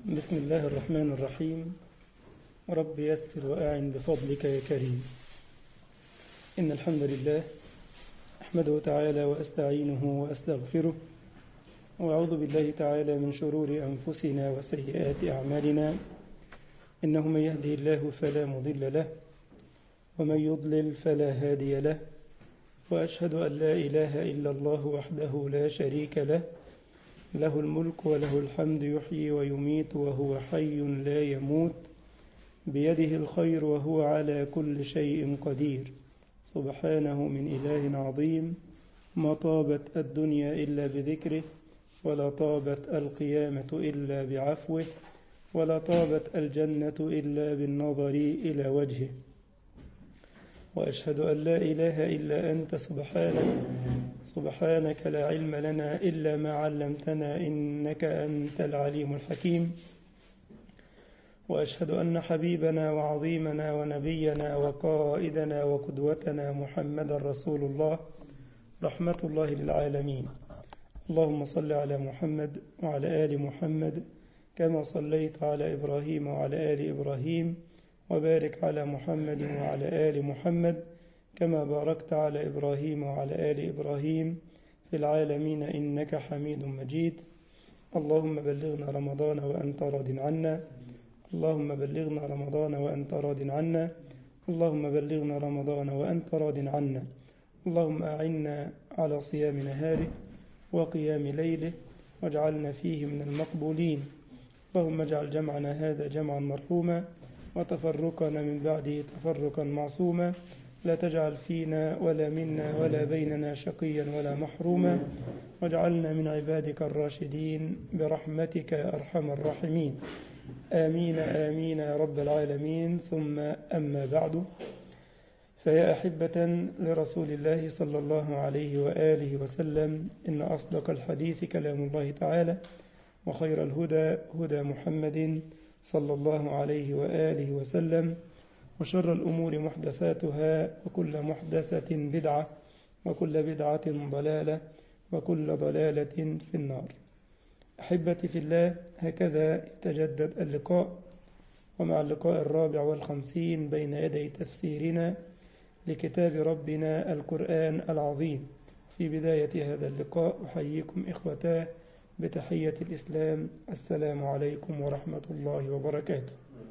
بسم الله الرحمن الرحيم رب يسر وأعن بفضلك يا كريم إن الحمد لله أحمده تعالى وأستعينه وأستغفره وأعوذ بالله تعالى من شرور أنفسنا وسيئات أعمالنا إنه من يهده الله فلا مضل له ومن يضلل فلا هادي له وأشهد أن لا إله إلا الله وحده لا شريك له له الملك وله الحمد يحيي ويميت وهو حي لا يموت بيده الخير وهو على كل شيء قدير سبحانه من إله عظيم ما طابت الدنيا إلا بذكره ولا طابت القيامة إلا بعفوه ولا طابت الجنة إلا بالنظر إلى وجهه وأشهد أن لا إله إلا أنت سبحانك سبحانك لا علم لنا إلا ما علمتنا إنك أنت العليم الحكيم وأشهد أن حبيبنا وعظيمنا ونبينا وقائدنا وقدوتنا محمد رسول الله رحمة الله للعالمين اللهم صل على محمد وعلى آل محمد كما صليت على إبراهيم وعلى آل إبراهيم وبارك على محمد وعلى آل محمد كما باركت على إبراهيم وعلى آل إبراهيم في العالمين إنك حميد مجيد اللهم بلغنا رمضان وأنت راض عنا اللهم بلغنا رمضان وأنت راض عنا اللهم بلغنا رمضان وأنت راض عنا اللهم أعنا على صيام نهاره وقيام ليله واجعلنا فيه من المقبولين اللهم اجعل جمعنا هذا جمعا مرحوما وتفرقنا من بعده تفرقا معصوما لا تجعل فينا ولا منا ولا بيننا شقيا ولا محروما واجعلنا من عبادك الراشدين برحمتك يا أرحم الراحمين آمين آمين يا رب العالمين ثم أما بعد فيا أحبة لرسول الله صلى الله عليه وآله وسلم إن أصدق الحديث كلام الله تعالى وخير الهدى هدى محمد صلى الله عليه وآله وسلم وشر الأمور محدثاتها وكل محدثة بدعة وكل بدعة ضلالة وكل ضلالة في النار أحبتي في الله هكذا يتجدد اللقاء ومع اللقاء الرابع والخمسين بين يدي تفسيرنا لكتاب ربنا القرآن العظيم في بداية هذا اللقاء أحييكم إخوتاه بتحية الإسلام السلام عليكم ورحمة الله وبركاته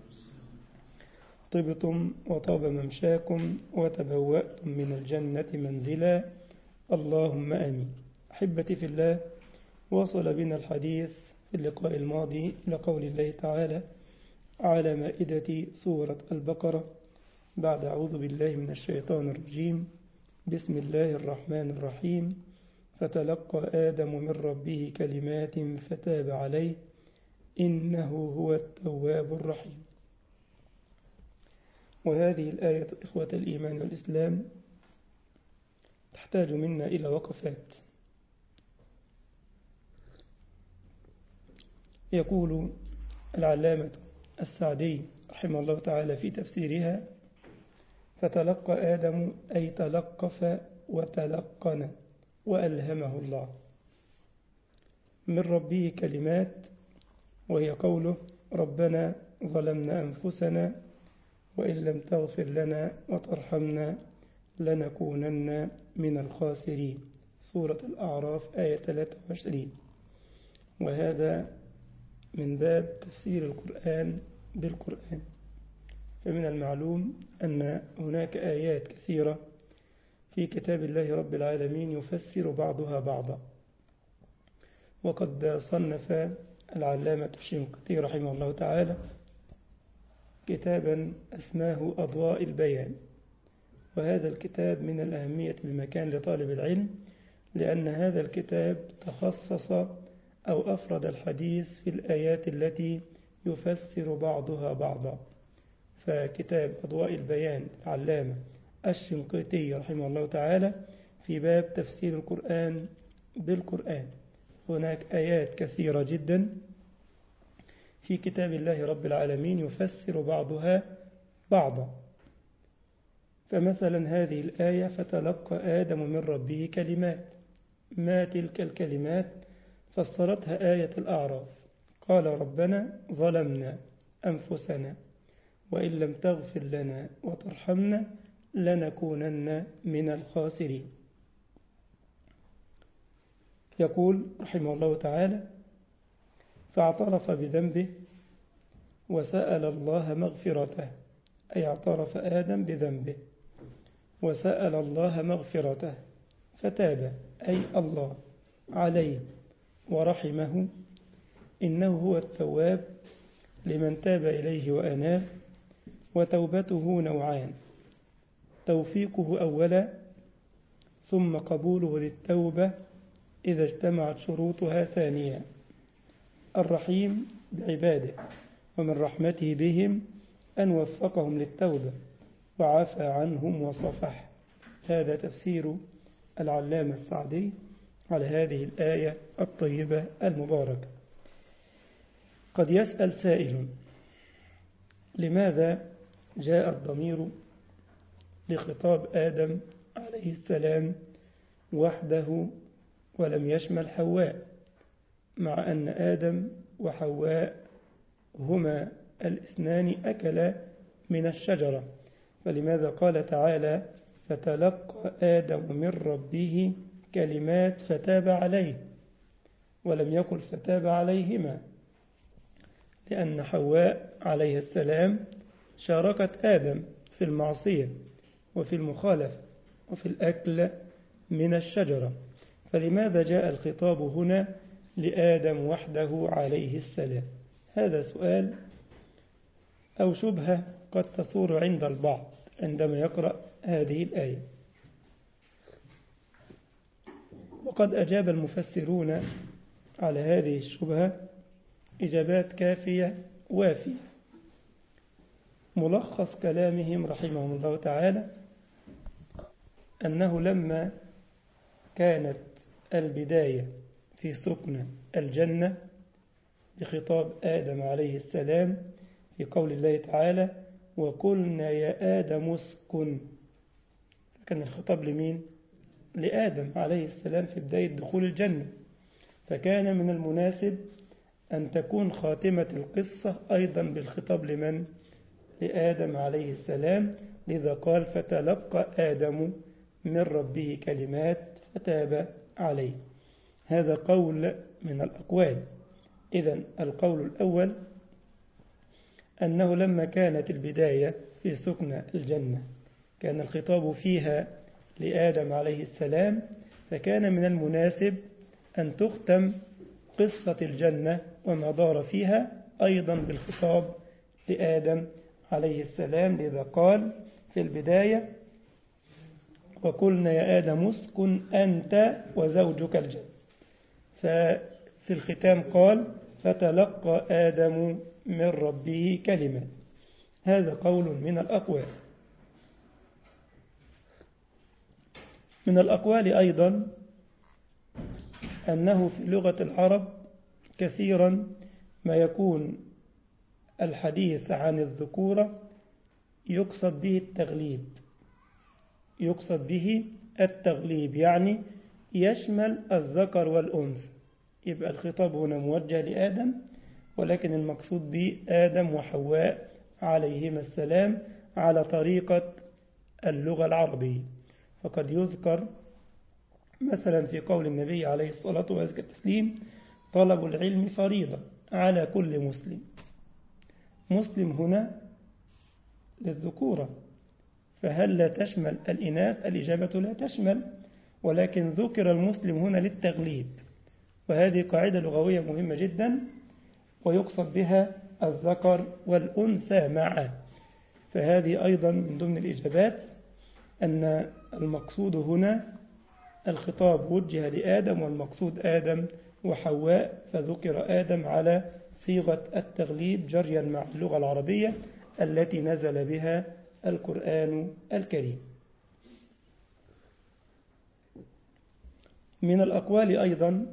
طبتم وطاب ممشاكم وتبوأتم من الجنة منزلا اللهم آمين أحبتي في الله وصل بنا الحديث في اللقاء الماضي إلى قول الله تعالى على مائدة سورة البقرة بعد أعوذ بالله من الشيطان الرجيم بسم الله الرحمن الرحيم فتلقى آدم من ربه كلمات فتاب عليه إنه هو التواب الرحيم وهذه الآية إخوة الإيمان والإسلام تحتاج منا إلى وقفات يقول العلامة السعدي رحمه الله تعالى في تفسيرها فتلقى آدم أي تلقف وتلقن وألهمه الله من ربه كلمات وهي قوله ربنا ظلمنا أنفسنا وإن لم تغفر لنا وترحمنا لنكونن من الخاسرين سورة الأعراف آية 23 وهذا من باب تفسير القرآن بالقرآن فمن المعلوم أن هناك آيات كثيرة في كتاب الله رب العالمين يفسر بعضها بعضا وقد صنف العلامة الشنقيطي رحمه الله تعالى كتابا أسماه أضواء البيان وهذا الكتاب من الأهمية بمكان لطالب العلم لأن هذا الكتاب تخصص أو أفرد الحديث في الآيات التي يفسر بعضها بعضا فكتاب أضواء البيان العلامة الشنقيطي رحمه الله تعالى في باب تفسير القرآن بالقرآن هناك آيات كثيرة جدا في كتاب الله رب العالمين يفسر بعضها بعضا فمثلا هذه الآية فتلقى آدم من ربه كلمات ما تلك الكلمات فسرتها آية الأعراف قال ربنا ظلمنا أنفسنا وإن لم تغفر لنا وترحمنا لنكونن من الخاسرين يقول رحمه الله تعالى فاعترف بذنبه وسأل الله مغفرته أي اعترف آدم بذنبه وسأل الله مغفرته فتاب أي الله عليه ورحمه إنه هو التواب لمن تاب إليه وأناب وتوبته نوعان توفيقه أولا ثم قبوله للتوبة إذا اجتمعت شروطها ثانيا الرحيم بعباده ومن رحمته بهم أن وفقهم للتوبة وعفى عنهم وصفح هذا تفسير العلامة السعدي على هذه الآية الطيبة المباركة قد يسأل سائل لماذا جاء الضمير لخطاب آدم عليه السلام وحده ولم يشمل حواء مع أن آدم وحواء هما الاثنان أكلا من الشجرة فلماذا قال تعالى فتلقى آدم من ربه كلمات فتاب عليه ولم يقل فتاب عليهما لأن حواء عليه السلام شاركت آدم في المعصية وفي المخالفة وفي الأكل من الشجرة فلماذا جاء الخطاب هنا لآدم وحده عليه السلام هذا سؤال أو شبهة قد تصور عند البعض عندما يقرأ هذه الآية وقد أجاب المفسرون على هذه الشبهة إجابات كافية وافية ملخص كلامهم رحمهم الله تعالى أنه لما كانت البداية في سكن الجنة بخطاب آدم عليه السلام في قول الله تعالى وقلنا يا آدم اسكن كان الخطاب لمين؟ لآدم عليه السلام في بداية دخول الجنة فكان من المناسب أن تكون خاتمة القصة أيضا بالخطاب لمن؟ لآدم عليه السلام لذا قال فتلقى آدم من ربه كلمات فتاب عليه هذا قول من الأقوال إذا القول الأول أنه لما كانت البداية في سكن الجنة كان الخطاب فيها لآدم عليه السلام فكان من المناسب أن تختم قصة الجنة وما دار فيها أيضا بالخطاب لآدم عليه السلام لذا قال في البداية وقلنا يا آدم اسكن أنت وزوجك الجنة ففي الختام قال فتلقى آدم من ربه كلمة هذا قول من الأقوال من الأقوال أيضا أنه في لغة العرب كثيرا ما يكون الحديث عن الذكورة يقصد به التغليب يقصد به التغليب يعني يشمل الذكر والأنثى يبقى الخطاب هنا موجه لآدم ولكن المقصود به آدم وحواء عليهما السلام على طريقة اللغة العربية فقد يذكر مثلا في قول النبي عليه الصلاة والتسليم طلب العلم فريضة على كل مسلم مسلم هنا للذكورة فهل لا تشمل الإناث الإجابة لا تشمل ولكن ذكر المسلم هنا للتغليب وهذه قاعدة لغوية مهمة جدا ويقصد بها الذكر والأنثى معا فهذه أيضا من ضمن الإجابات أن المقصود هنا الخطاب وجه لآدم والمقصود آدم وحواء فذكر آدم على صيغة التغليب جريا مع اللغة العربية التي نزل بها القرآن الكريم من الأقوال أيضا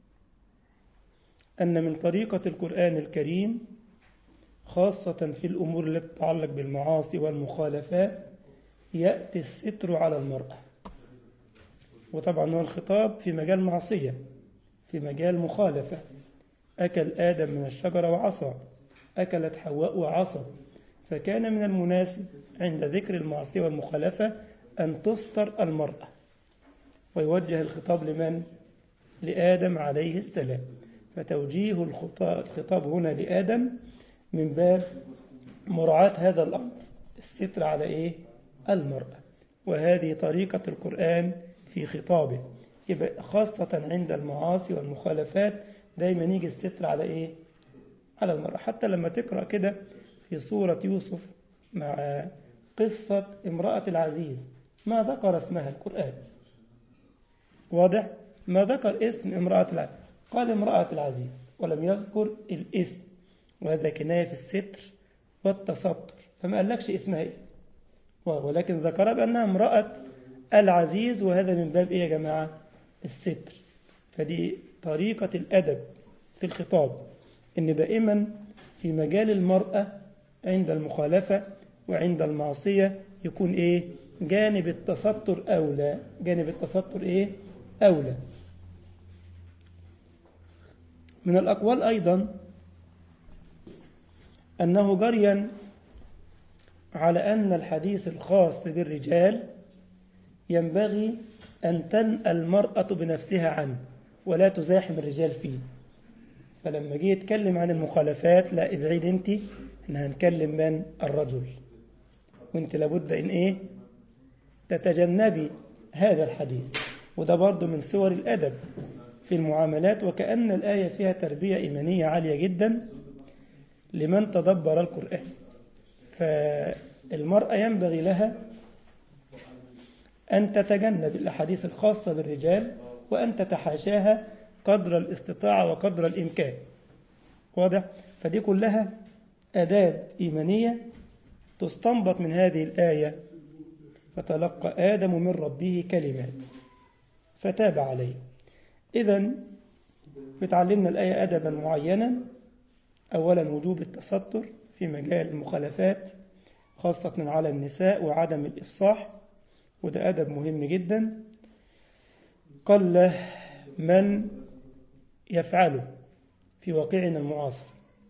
أن من طريقة القرآن الكريم خاصة في الأمور التي تتعلق بالمعاصي والمخالفات يأتي الستر على المرأة وطبعا هو الخطاب في مجال معصية في مجال مخالفة أكل آدم من الشجرة وعصى أكلت حواء وعصى فكان من المناسب عند ذكر المعصية والمخالفة أن تستر المرأة ويوجه الخطاب لمن؟ لآدم عليه السلام فتوجيه الخطاب هنا لآدم من باب مراعاة هذا الأمر الستر على إيه؟ المرأة وهذه طريقة القرآن في خطابه يبقى خاصة عند المعاصي والمخالفات دايما يجي الستر على إيه؟ على المرأة حتى لما تقرأ كده في سورة يوسف مع قصة امرأة العزيز ما ذكر اسمها القرآن واضح؟ ما ذكر اسم امرأة العزيز قال امرأة العزيز ولم يذكر الاسم وهذا كناية في الستر والتستر فما قالكش اسمها ايه ولكن ذكر بأنها امرأة العزيز وهذا من باب ايه يا جماعة الستر فدي طريقة الأدب في الخطاب إن دائما في مجال المرأة عند المخالفة وعند المعصية يكون إيه جانب التستر أولى جانب التستر إيه أولى من الأقوال أيضا أنه جريا على أن الحديث الخاص بالرجال ينبغي أن تنأى المرأة بنفسها عنه ولا تزاحم الرجال فيه فلما جه يتكلم عن المخالفات لا ابعد انت احنا هنكلم من الرجل وانت لابد ان ايه تتجنبي هذا الحديث وده برضه من صور الأدب في المعاملات وكأن الآية فيها تربية إيمانية عالية جدا لمن تدبر القرآن فالمرأة ينبغي لها أن تتجنب الأحاديث الخاصة بالرجال وأن تتحاشاها قدر الاستطاعة وقدر الإمكان واضح؟ فدي كلها أداب إيمانية تستنبط من هذه الآية فتلقى آدم من ربه كلمات فتاب عليه إذا بتعلمنا الآية أدبا معينا أولا وجوب التستر في مجال المخالفات خاصة على النساء وعدم الإفصاح وده أدب مهم جدا قل من يفعله في واقعنا المعاصر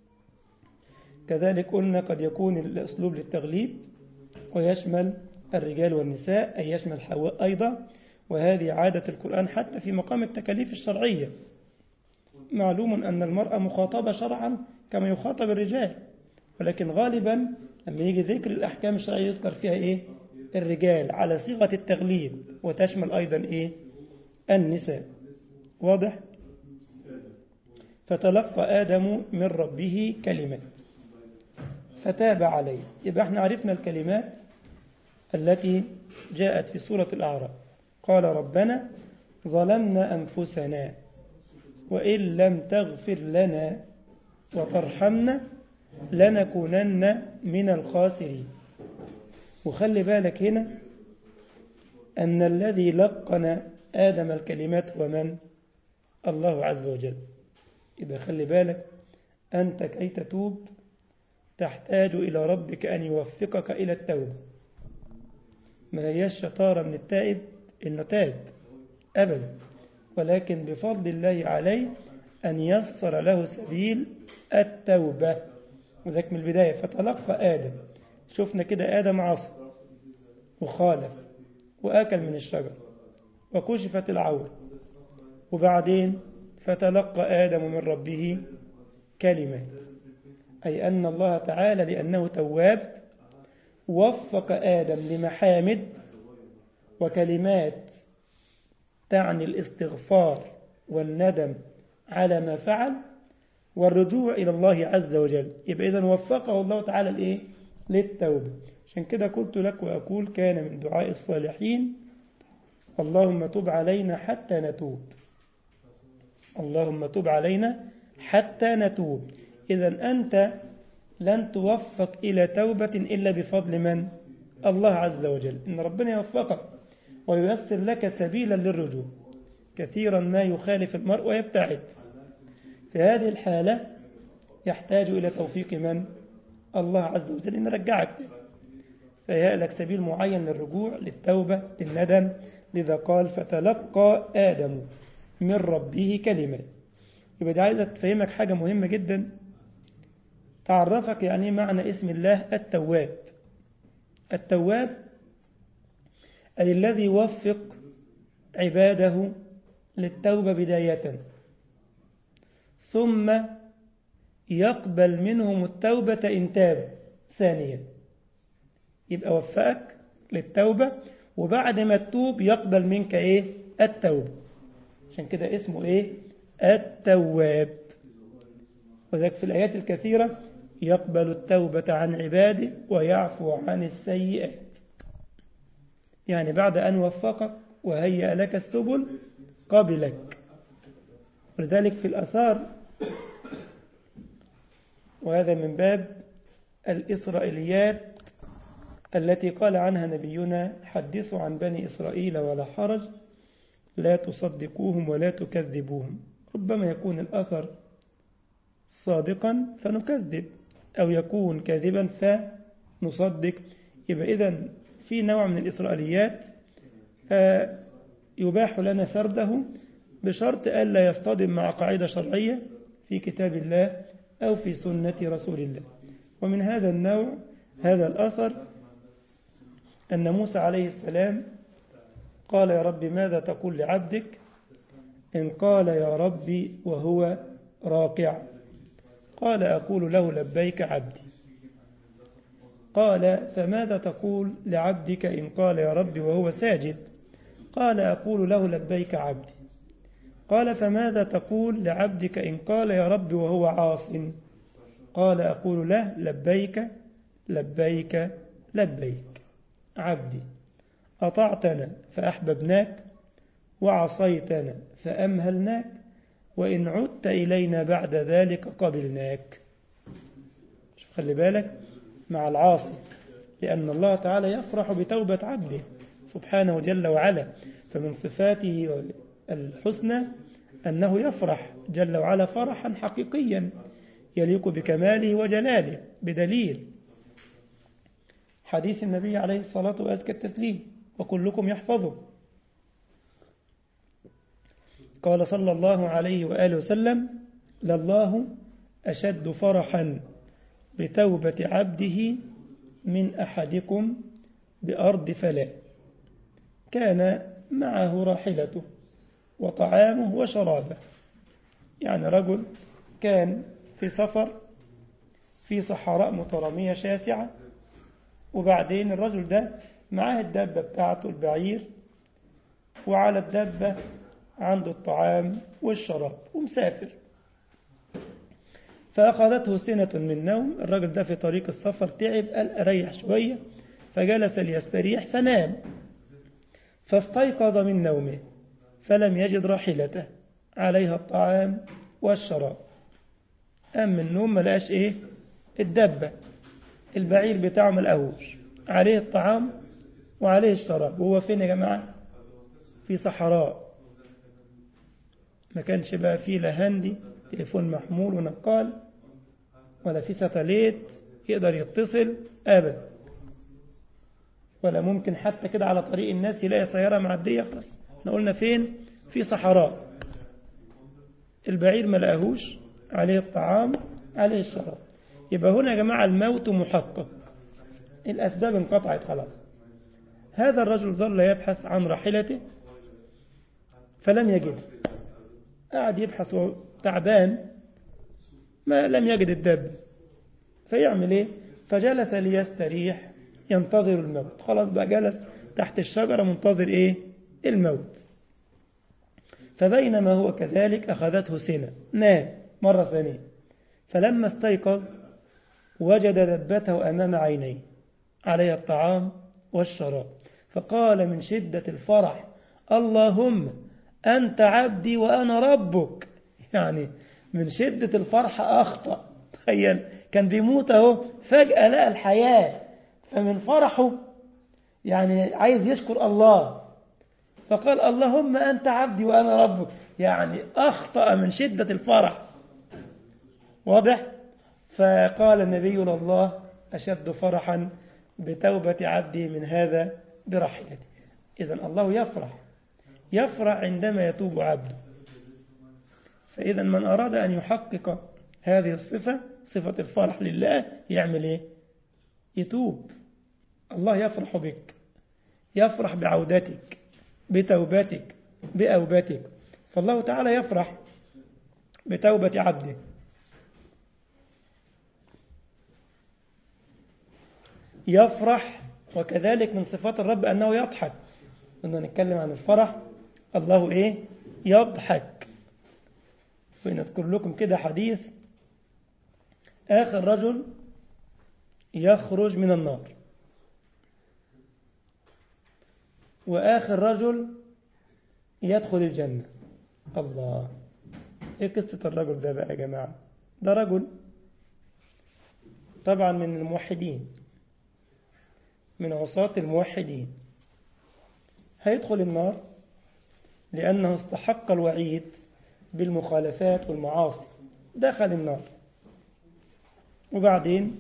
كذلك قلنا قد يكون الأسلوب للتغليب ويشمل الرجال والنساء أي يشمل حواء أيضا وهذه عادة القرآن حتى في مقام التكاليف الشرعية معلوم أن المرأة مخاطبة شرعا كما يخاطب الرجال ولكن غالبا لما يجي ذكر الأحكام الشرعية يذكر فيها إيه الرجال على صيغة التغليب وتشمل أيضا إيه النساء واضح فتلقى آدم من ربه كلمات فتاب عليه يبقى احنا عرفنا الكلمات التي جاءت في سورة الأعراف قال ربنا ظلمنا أنفسنا وإن لم تغفر لنا وترحمنا لنكونن من الخاسرين وخلي بالك هنا أن الذي لقن آدم الكلمات هو من؟ الله عز وجل إذا خلي بالك أنت كي تتوب تحتاج إلى ربك أن يوفقك إلى التوبة ما هي الشطارة من التائب إنه تاب أبدا ولكن بفضل الله عليه أن يسر له سبيل التوبة وذلك من البداية فتلقى آدم شفنا كده آدم عصى وخالف وأكل من الشجر وكشفت العورة وبعدين فتلقى آدم من ربه كلمات أي أن الله تعالى لأنه تواب وفق آدم لمحامد وكلمات تعني الاستغفار والندم على ما فعل والرجوع إلى الله عز وجل يبقى إذن وفقه الله تعالى الإيه؟ للتوبة عشان كده قلت لك وأقول كان من دعاء الصالحين اللهم تب علينا حتى نتوب اللهم تب علينا حتى نتوب إذا أنت لن توفق إلى توبة إلا بفضل من؟ الله عز وجل إن ربنا يوفقك وييسر لك سبيلا للرجوع كثيرا ما يخالف المرء ويبتعد في هذه الحالة يحتاج إلى توفيق من؟ الله عز وجل إن رجعك فيهيأ لك سبيل معين للرجوع للتوبة للندم لذا قال فتلقى آدم من ربه كلمات يبقى دي عايزة تفهمك حاجة مهمة جدا تعرفك يعني معنى اسم الله التواب التواب أي الذي يوفق عباده للتوبة بداية ثم يقبل منهم التوبة إن تاب ثانيا يبقى وفقك للتوبة وبعد ما تتوب يقبل منك إيه التوبة عشان كده اسمه إيه التواب وذلك في الآيات الكثيرة يقبل التوبة عن عباده ويعفو عن السيئات يعني بعد أن وفقك وهيأ لك السبل قبلك ولذلك في الأثار وهذا من باب الإسرائيليات التي قال عنها نبينا حدثوا عن بني إسرائيل ولا حرج لا تصدقوهم ولا تكذبوهم ربما يكون الأثر صادقا فنكذب أو يكون كاذبا فنصدق يبقى إذن في نوع من الإسرائيليات يباح لنا سرده بشرط ألا يصطدم مع قاعدة شرعية في كتاب الله أو في سنة رسول الله ومن هذا النوع هذا الأثر أن موسى عليه السلام قال يا رب ماذا تقول لعبدك إن قال يا ربي وهو راكع قال أقول له لبيك عبدي قال فماذا تقول لعبدك إن قال يا ربي وهو ساجد قال أقول له لبيك عبدي قال فماذا تقول لعبدك إن قال يا رب وهو عاص قال أقول له لبيك لبيك لبيك عبدي أطعتنا فأحببناك وعصيتنا فأمهلناك وإن عدت إلينا بعد ذلك قبلناك خلي بالك مع العاصي لأن الله تعالى يفرح بتوبة عبده سبحانه جل وعلا فمن صفاته الحسنى أنه يفرح جل وعلا فرحا حقيقيا يليق بكماله وجلاله بدليل حديث النبي عليه الصلاة وأزكى التسليم وكلكم يحفظه قال صلى الله عليه وآله وسلم لله أشد فرحا بتوبة عبده من أحدكم بأرض فلا كان معه راحلته وطعامه وشرابه يعني رجل كان في سفر في صحراء مترامية شاسعة وبعدين الرجل ده معاه الدابة بتاعته البعير وعلى الدابة عنده الطعام والشراب ومسافر فأخذته سنة من نوم الرجل ده في طريق السفر تعب قال أريح شوية فجلس ليستريح فنام فاستيقظ من نومه فلم يجد راحلته عليها الطعام والشراب قام من النوم ما لقاش ايه الدبة البعير بتاعه ما لقاهوش عليه الطعام وعليه الشراب وهو فين يا جماعة في صحراء ما كانش بقى فيه لا هندي تليفون محمول ونقال ولا في ساتليت يقدر يتصل أبدا ولا ممكن حتى كده على طريق الناس يلاقي سيارة معدية خلاص احنا قلنا فين في صحراء البعير ما لقاهوش عليه الطعام عليه الشراب يبقى هنا يا جماعة الموت محقق الأسباب انقطعت خلاص هذا الرجل ظل يبحث عن راحلته فلم يجد قاعد يبحث تعبان ما لم يجد الدب فيعمل ايه فجلس ليستريح ينتظر الموت خلاص بقى جلس تحت الشجرة منتظر ايه الموت فبينما هو كذلك أخذته سنة نام مرة ثانية فلما استيقظ وجد دبته أمام عينيه عليها الطعام والشراب فقال من شدة الفرح اللهم أنت عبدي وأنا ربك يعني من شدة الفرح أخطأ تخيل كان بيموت اهو فجأة لقى الحياة فمن فرحه يعني عايز يشكر الله فقال اللهم أنت عبدي وأنا ربك يعني أخطأ من شدة الفرح واضح فقال النبي الله أشد فرحا بتوبة عبدي من هذا برحلته إذا الله يفرح يفرح عندما يتوب عبده فإذا من أراد أن يحقق هذه الصفة صفة الفرح لله يعمل إيه يتوب الله يفرح بك يفرح بعودتك بتوبتك بأوبتك فالله تعالى يفرح بتوبة عبده يفرح وكذلك من صفات الرب أنه يضحك كنا نتكلم عن الفرح الله إيه يضحك ونذكر لكم كده حديث آخر رجل يخرج من النار وآخر رجل يدخل الجنة الله ايه قصة الرجل ده بقى يا جماعة ده رجل طبعا من الموحدين من عصاة الموحدين هيدخل النار لأنه استحق الوعيد بالمخالفات والمعاصي دخل النار وبعدين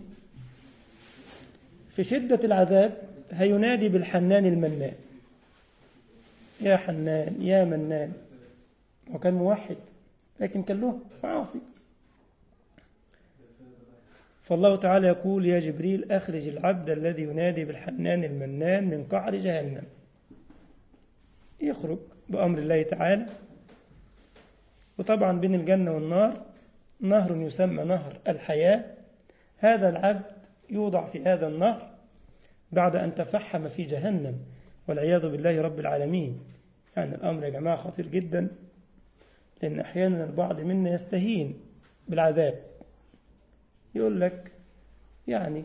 في شدة العذاب هينادي بالحنان المنان يا حنان يا منان وكان موحد لكن كان له معاصي فالله تعالى يقول يا جبريل أخرج العبد الذي ينادي بالحنان المنان من قعر جهنم يخرج بأمر الله تعالى وطبعا بين الجنة والنار نهر يسمى نهر الحياة هذا العبد يوضع في هذا النهر بعد أن تفحم في جهنم والعياذ بالله رب العالمين يعني الأمر يا جماعة خطير جدا لأن أحيانا البعض منا يستهين بالعذاب يقول لك يعني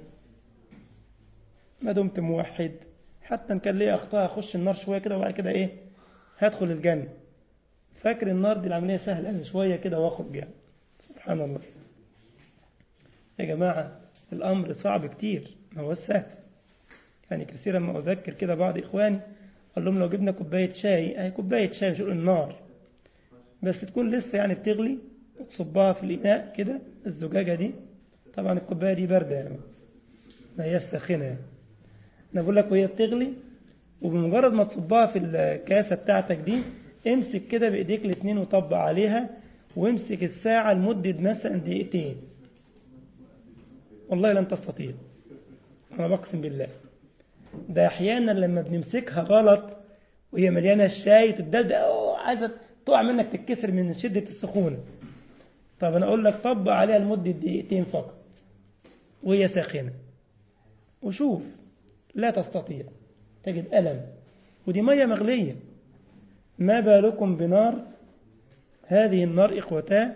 ما دمت موحد حتى إن كان ليه أخطاء أخش النار شوية كده وبعد كده إيه هدخل الجنة فاكر النار دي العملية سهلة يعني شوية كده واخرج يعني سبحان الله يا جماعة الأمر صعب كتير ما هو سهل يعني كثيرا ما أذكر كده بعض إخواني قال لهم لو جبنا كوباية شاي أهي كوباية شاي مش النار بس تكون لسه يعني بتغلي وتصبها في الإناء كده الزجاجة دي طبعا الكوباية دي باردة يعني ما هي ساخنة يعني أنا بقول لك وهي بتغلي وبمجرد ما تصبها في الكاسة بتاعتك دي امسك كده بإيديك الاتنين وطبق عليها وامسك الساعة لمدة مثلا دقيقتين والله لن تستطيع أنا بقسم بالله ده أحيانا لما بنمسكها غلط وهي مليانة الشاي تبدأ أوه عايزة تقع منك تتكسر من شدة السخونة طب أنا أقول لك طبق عليها لمدة دقيقتين فقط وهي ساخنة وشوف لا تستطيع تجد ألم ودي مية مغلية ما بالكم بنار هذه النار إخوتاه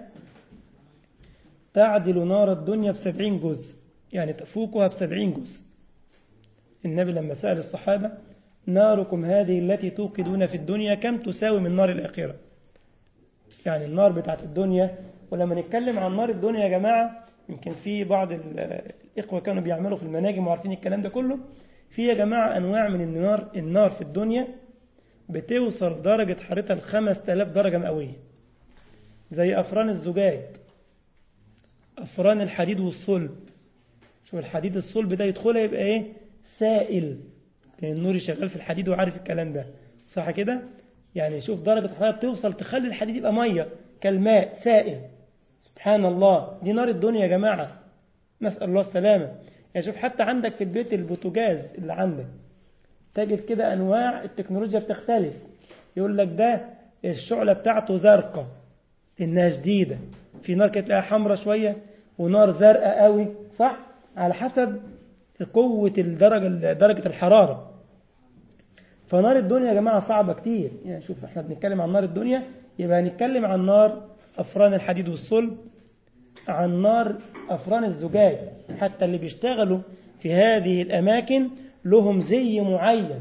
تعدل نار الدنيا بسبعين جزء يعني تفوقها بسبعين جزء النبي لما سأل الصحابة ناركم هذه التي توقدون في الدنيا كم تساوي من نار الآخرة يعني النار بتاعت الدنيا ولما نتكلم عن نار الدنيا يا جماعة يمكن في بعض الإخوة كانوا بيعملوا في المناجم وعارفين الكلام ده كله في يا جماعة أنواع من النار النار في الدنيا بتوصل درجة حرارتها ل 5000 درجة مئوية زي أفران الزجاج أفران الحديد والصلب شوف الحديد الصلب ده يدخلها يبقى إيه سائل كان النور شغال في الحديد وعارف الكلام ده صح كده يعني شوف درجة الحرارة بتوصل تخلي الحديد يبقى مية كالماء سائل سبحان الله دي نار الدنيا يا جماعة نسأل الله السلامة يعني شوف حتى عندك في البيت البوتوجاز اللي عندك تجد كده أنواع التكنولوجيا بتختلف يقول لك ده الشعلة بتاعته زرقاء إنها شديدة في نار كده تلاقيها حمرة شوية ونار زرقاء قوي صح على حسب قوة الدرجة درجة الحرارة فنار الدنيا يا جماعة صعبة كتير يعني شوف احنا بنتكلم عن نار الدنيا يبقى هنتكلم عن نار أفران الحديد والصلب عن نار أفران الزجاج حتى اللي بيشتغلوا في هذه الأماكن لهم زي معين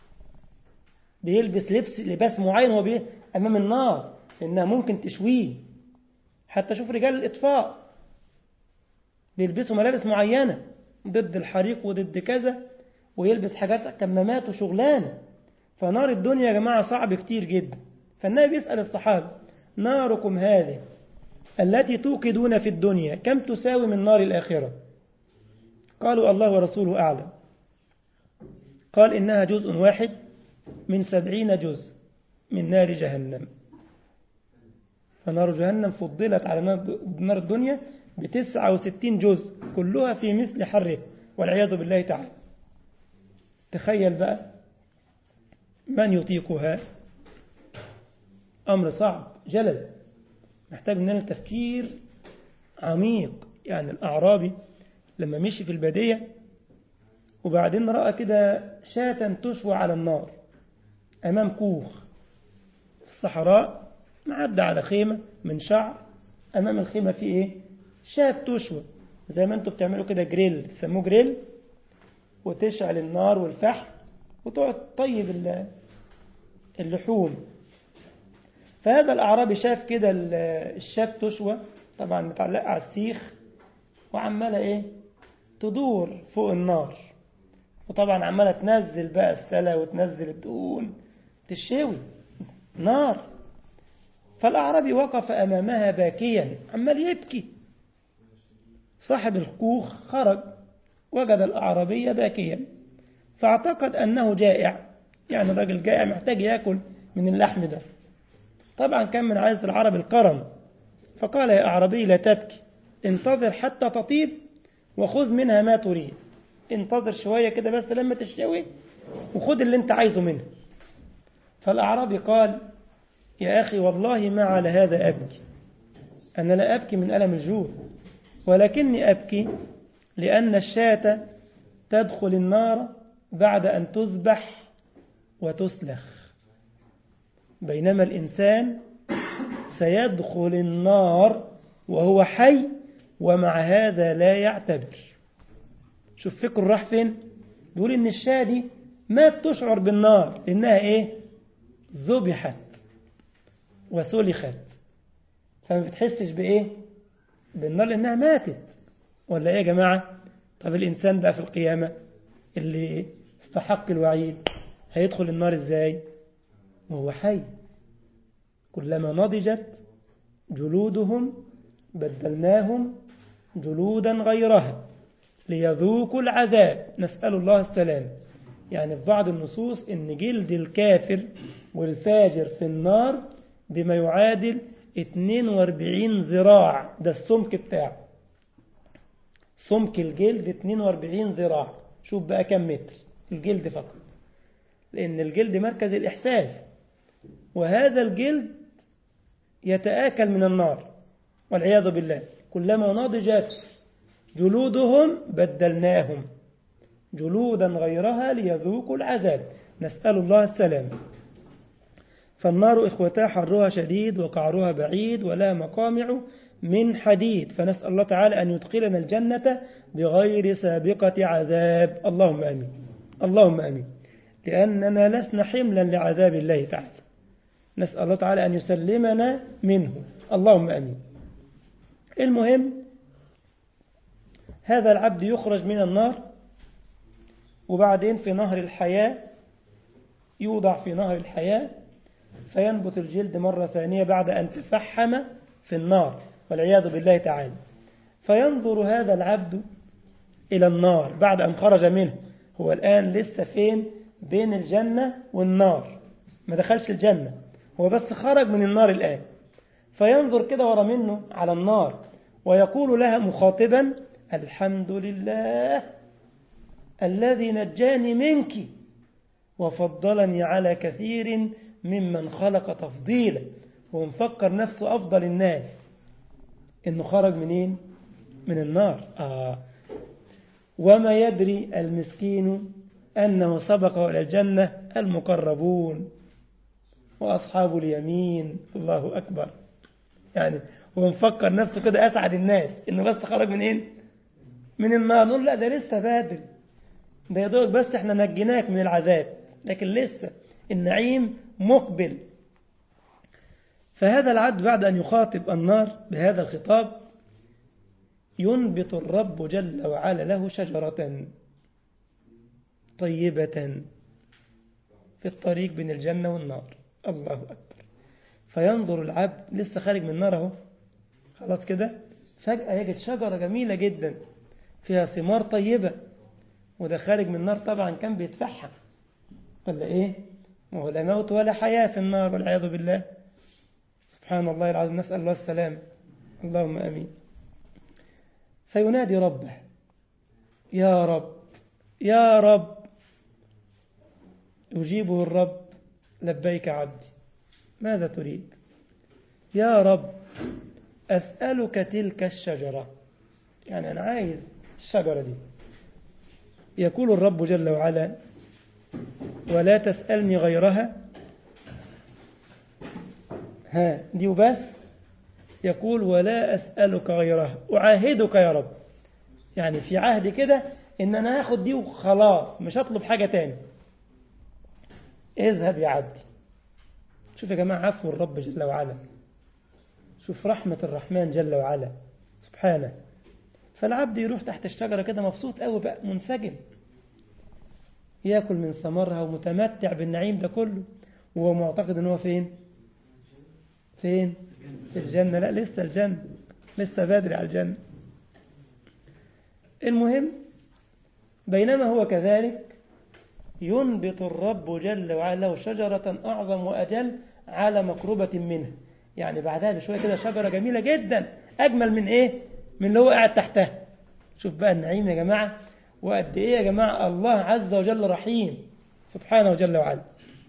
بيلبس لبس لباس معين هو بيه أمام النار لأنها ممكن تشويه حتى شوف رجال الإطفاء بيلبسوا ملابس معينة ضد الحريق وضد كذا ويلبس حاجات كمامات وشغلانة فنار الدنيا يا جماعة صعب كتير جدا فالنبي بيسأل الصحابة ناركم هذه التي توقدون في الدنيا كم تساوي من نار الآخرة قالوا الله ورسوله أعلم قال إنها جزء واحد من سبعين جزء من نار جهنم فنار جهنم فضلت على نار الدنيا بتسعة وستين جزء كلها في مثل حره والعياذ بالله تعالى تخيل بقى من يطيقها أمر صعب جلل محتاج مننا تفكير عميق يعني الأعرابي لما مشي في البادية وبعدين رأى كده شاة تشوى على النار أمام كوخ في الصحراء معدى على خيمة من شعر أمام الخيمة في إيه شاة تشوى زي ما أنتوا بتعملوا كده جريل تسموه جريل وتشعل النار والفحم وتقعد طيب اللحوم فهذا الأعرابي شاف كده الشاة تشوى طبعا متعلقة على السيخ وعمالة إيه تدور فوق النار وطبعا عمالة تنزل بقى السلا وتنزل الدهون تشوي نار فالأعرابي وقف أمامها باكيا عمال يبكي صاحب الكوخ خرج وجد الأعرابية باكيا فاعتقد أنه جائع يعني الراجل جائع محتاج يأكل من اللحم ده طبعا كان من عادة العرب الكرم فقال يا أعرابي لا تبكي انتظر حتى تطيب وخذ منها ما تريد انتظر شوية كده بس لما تشتوي وخذ اللي انت عايزه منها فالأعرابي قال يا أخي والله ما على هذا أبكي أنا لا أبكي من ألم الجوع ولكني أبكي لأن الشاة تدخل النار بعد أن تذبح وتسلخ بينما الإنسان سيدخل النار وهو حي ومع هذا لا يعتبر شوف فكر راح فين بيقول إن الشاة دي ما بتشعر بالنار لأنها إيه ذبحت وسلخت فما بتحسش بإيه بالنار لأنها ماتت ولا إيه يا جماعة طب الإنسان بقى في القيامة اللي استحق الوعيد هيدخل النار إزاي وهو حي كلما نضجت جلودهم بدلناهم جلودا غيرها ليذوقوا العذاب نسأل الله السلام يعني في بعض النصوص ان جلد الكافر والفاجر في النار بما يعادل 42 ذراع ده السمك بتاعه سمك الجلد 42 ذراع شوف بقى كم متر الجلد فقط لأن الجلد مركز الإحساس وهذا الجلد يتآكل من النار والعياذ بالله كلما نضجت جلودهم بدلناهم جلودا غيرها ليذوقوا العذاب نسأل الله السلام فالنار إخوتها حرها شديد وقعرها بعيد ولا مقامع من حديد فنسأل الله تعالى أن يدخلنا الجنة بغير سابقة عذاب اللهم أمين اللهم أمين لأننا لسنا حملا لعذاب الله تعالى نسأل الله تعالى أن يسلمنا منه اللهم أمين المهم هذا العبد يخرج من النار وبعدين في نهر الحياة يوضع في نهر الحياة فينبت الجلد مرة ثانية بعد أن تفحم في النار والعياذ بالله تعالى فينظر هذا العبد إلى النار بعد أن خرج منه هو الآن لسه فين بين الجنة والنار ما دخلش الجنة هو بس خرج من النار الآن فينظر كده ورا منه على النار ويقول لها مخاطبا الحمد لله الذي نجاني منك وفضلني على كثير ممن خلق تفضيلا هو مفكر نفسه أفضل الناس إنه خرج منين من النار آه. وما يدري المسكين أنه سبقه إلى الجنة المقربون وأصحاب اليمين الله أكبر يعني هو مفكر نفسه كده أسعد الناس إنه بس خرج من إيه من النار نقول لا ده لسه بادر ده يا دوب بس احنا نجيناك من العذاب لكن لسه النعيم مقبل فهذا العبد بعد أن يخاطب النار بهذا الخطاب ينبت الرب جل وعلا له شجرة طيبة في الطريق بين الجنة والنار الله أكبر فينظر العبد لسه خارج من النار اهو خلاص كده فجأة يجد شجرة جميلة جدا فيها ثمار طيبة وده خارج من النار طبعا كان بيتفحم ولا ايه ولا موت ولا حياة في النار والعياذ بالله سبحان الله العظيم نسأل الله السلام اللهم أمين فينادي ربه يا رب يا رب يجيبه الرب لبيك عبدي ماذا تريد يا رب أسألك تلك الشجرة يعني أنا عايز الشجرة دي يقول الرب جل وعلا ولا تسألني غيرها ها دي وبس يقول ولا أسألك غيرها أعاهدك يا رب يعني في عهد كده إن أنا هاخد دي وخلاص مش هطلب حاجة تاني اذهب يا عبدي شوف يا جماعة عفو الرب جل وعلا شوف رحمة الرحمن جل وعلا سبحانه فالعبد يروح تحت الشجرة كده مبسوط قوي بقى منسجم ياكل من ثمرها ومتمتع بالنعيم ده كله وهو معتقد ان هو فين فين في الجنة لا لسه الجنة لسه بدري على الجنة المهم بينما هو كذلك ينبت الرب جل وعلا له شجرة أعظم وأجل على مقربة منه يعني بعدها بشوية كده شجرة جميلة جدا أجمل من إيه من اللي هو قاعد تحتها شوف بقى النعيم يا جماعة وقد إيه يا جماعة الله عز وجل رحيم سبحانه وجل وعلا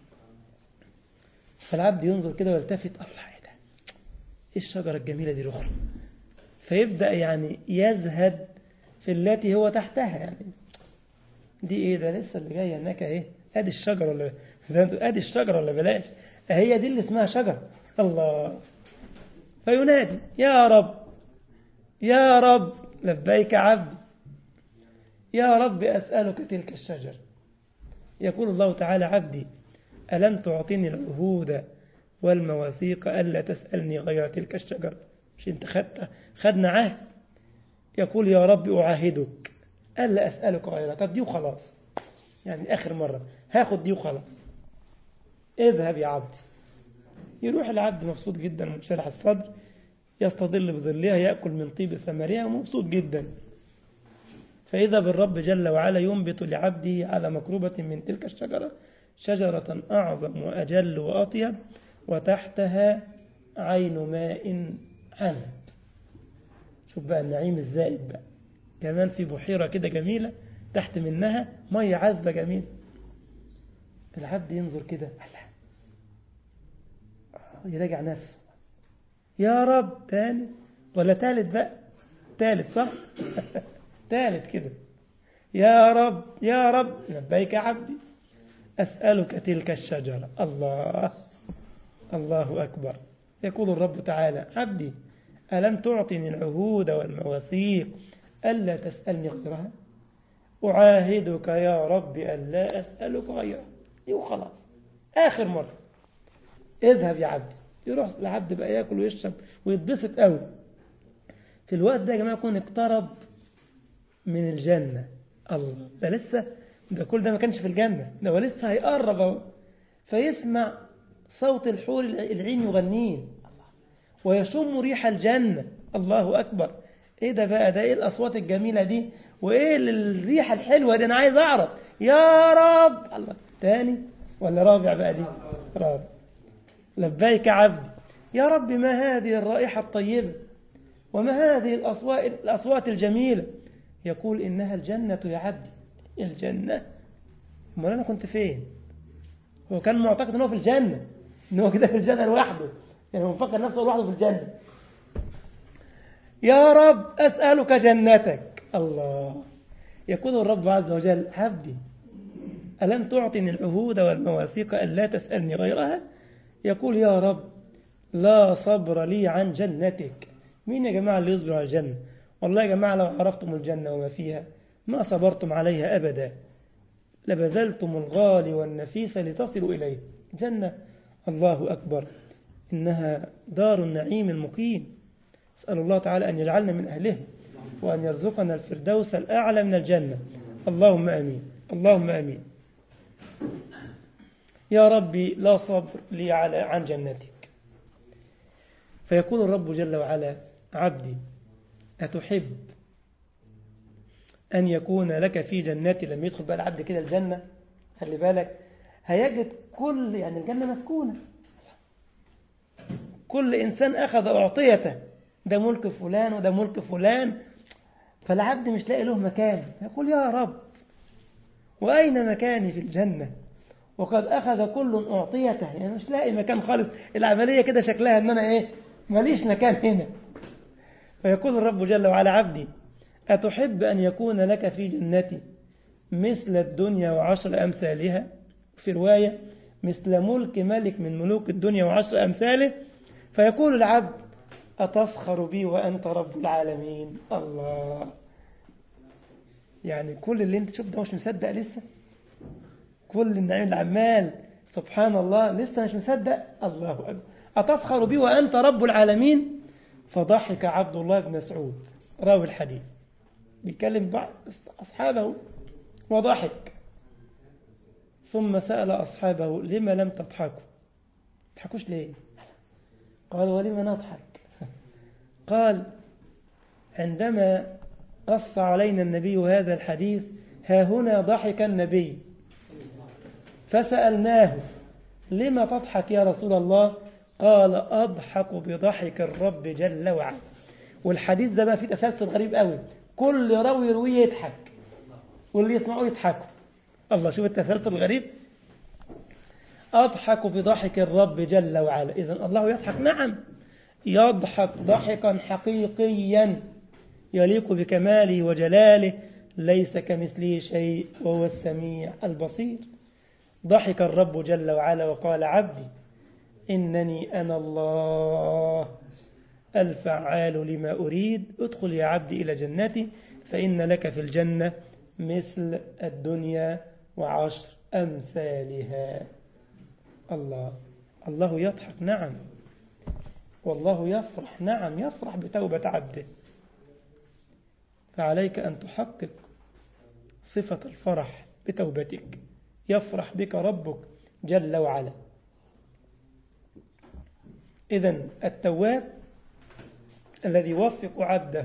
فالعبد ينظر كده ويلتفت الله إيه ده إيه الشجرة الجميلة دي الأخرى فيبدأ يعني يزهد في التي هو تحتها يعني دي ايه ده لسه اللي جايه هناك ايه ادي الشجره ولا ادي الشجره ولا بلاش هي دي اللي اسمها شجره الله فينادي يا رب يا رب لبيك عبدي يا رب أسألك تلك الشجر يقول الله تعالى عبدي ألم تعطيني العهود والمواثيق ألا تسألني غير تلك الشجر مش انت خدت خدنا عهد يقول يا رب أعاهدك ألا أسألك غيرها طب دي وخلاص يعني آخر مرة هاخد دي وخلاص اذهب يا عبد يروح العبد مبسوط جدا منشرح الصدر يستظل بظلها يأكل من طيب ثمرها ومبسوط جدا فإذا بالرب جل وعلا ينبت لعبده على مكروبة من تلك الشجرة شجرة أعظم وأجل وأطيب وتحتها عين ماء عذب شوف بقى النعيم الزائد بقى كمان في بحيرة كده جميلة تحت منها مية عذبة جميلة العبد ينظر كده يراجع نفسه يا رب تاني ولا تالت بقى تالت صح تالت كده يا رب يا رب لبيك عبدي أسألك تلك الشجرة الله الله أكبر يقول الرب تعالى عبدي ألم تعطني العهود والمواثيق ألا تسألني غيرها أعاهدك يا رب ألا أسألك غيرها دي وخلاص آخر مرة اذهب يا عبدي يروح العبد بقى ياكل ويشرب ويتبسط قوي في الوقت ده يا جماعة يكون اقترب من الجنة الله ده لسه ده كل ده ما كانش في الجنة ده هو لسه هيقرب اهو فيسمع صوت الحور العين يغنين ويشم ريح الجنة الله أكبر ايه ده بقى ده ايه الأصوات الجميلة دي وايه الريحة الحلوة دي انا عايز اعرف يا رب الله تاني ولا رابع بقى دي رابع لبيك عبدي يا رب ما هذه الرائحة الطيبة وما هذه الأصوات, الأصوات الجميلة يقول إنها الجنة يا عبدي الجنة امال أنا كنت فين هو كان معتقد أنه في الجنة أنه كده في الجنة لوحده يعني هو مفكر نفسه لوحده في الجنة يا رب أسألك جنتك الله يقول الرب عز وجل عبدي ألم تعطني العهود والمواثيق ألا تسألني غيرها يقول يا رب لا صبر لي عن جنتك مين يا جماعة اللي يصبر على الجنة والله يا جماعة لو عرفتم الجنة وما فيها ما صبرتم عليها أبدا لبذلتم الغالي والنفيس لتصلوا إليه جنة الله أكبر إنها دار النعيم المقيم أسأل الله تعالى أن يجعلنا من أهله وأن يرزقنا الفردوس الأعلى من الجنة اللهم أمين اللهم أمين يا ربي لا صبر لي على عن جنتك فيقول الرب جل وعلا عبدي أتحب أن يكون لك في جناتي لما يدخل بقى العبد كده الجنة خلي بالك هيجد كل يعني الجنة مسكونة كل إنسان أخذ أعطيته ده ملك فلان وده ملك فلان فالعبد مش لاقي له مكان يقول يا رب وأين مكاني في الجنة وقد أخذ كل أعطيته يعني مش لاقي مكان خالص العملية كده شكلها أن أنا إيه ماليش مكان هنا فيقول الرب جل وعلا عبدي أتحب أن يكون لك في جنتي مثل الدنيا وعشر أمثالها في رواية مثل ملك ملك من ملوك الدنيا وعشر أمثاله فيقول العبد أتسخر بي وأنت رب العالمين الله يعني كل اللي انت شفته مش مصدق لسه كل النعيم العمال سبحان الله لسه مش مصدق الله أكبر أتسخر بي وأنت رب العالمين فضحك عبد الله بن مسعود راوي الحديث بيكلم بعض أصحابه وضحك ثم سأل أصحابه لما لم تضحكوا تضحكوش ليه قال ولم نضحك قال عندما قص علينا النبي هذا الحديث ها هنا ضحك النبي فسألناه لما تضحك يا رسول الله قال أضحك بضحك الرب جل وعلا والحديث ده بقى فيه تسلسل غريب قوي كل راوي يرويه يضحك واللي يسمعوه يضحكوا الله شوف التسلسل الغريب أضحك بضحك الرب جل وعلا إذا الله يضحك نعم يضحك ضحكا حقيقيا يليق بكماله وجلاله ليس كمثله شيء وهو السميع البصير ضحك الرب جل وعلا وقال عبدي إنني أنا الله الفعال لما أريد ادخل يا عبدي إلى جنتي فإن لك في الجنة مثل الدنيا وعشر أمثالها الله الله يضحك نعم والله يفرح نعم يفرح بتوبة عبده فعليك أن تحقق صفة الفرح بتوبتك يفرح بك ربك جل وعلا إذا التواب الذي يوفق عبده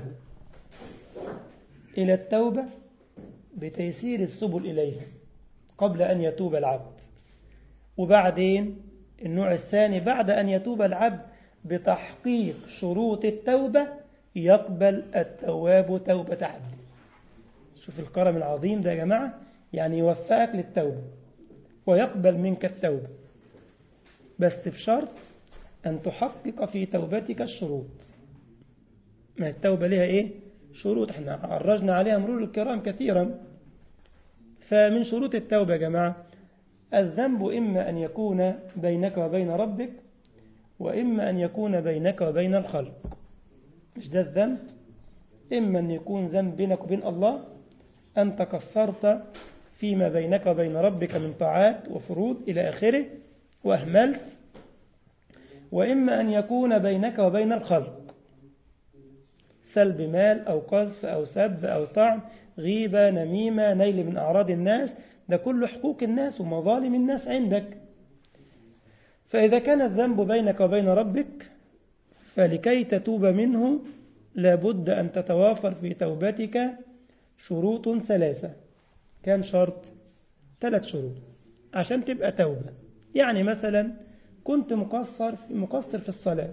إلى التوبة بتيسير السبل إليها قبل أن يتوب العبد وبعدين النوع الثاني بعد أن يتوب العبد بتحقيق شروط التوبة يقبل التواب توبة عبده شوف الكرم العظيم ده يا جماعة يعني يوفقك للتوبة ويقبل منك التوبة بس بشرط أن تحقق في توبتك الشروط ما التوبة لها إيه شروط احنا عرجنا عليها مرور الكرام كثيرا فمن شروط التوبة يا جماعة الذنب إما أن يكون بينك وبين ربك وإما أن يكون بينك وبين الخلق مش ده الذنب إما أن يكون ذنب بينك وبين الله أنت كفرت فيما بينك وبين ربك من طاعات وفروض إلى آخره وأهملت وإما أن يكون بينك وبين الخلق سلب مال أو قذف أو سب أو طعن غيبة نميمة نيل من أعراض الناس ده كل حقوق الناس ومظالم الناس عندك فإذا كان الذنب بينك وبين ربك فلكي تتوب منه لابد أن تتوافر في توبتك شروط ثلاثة كم شرط؟ ثلاث شروط عشان تبقى توبة يعني مثلا كنت مقصر في مقصر في الصلاة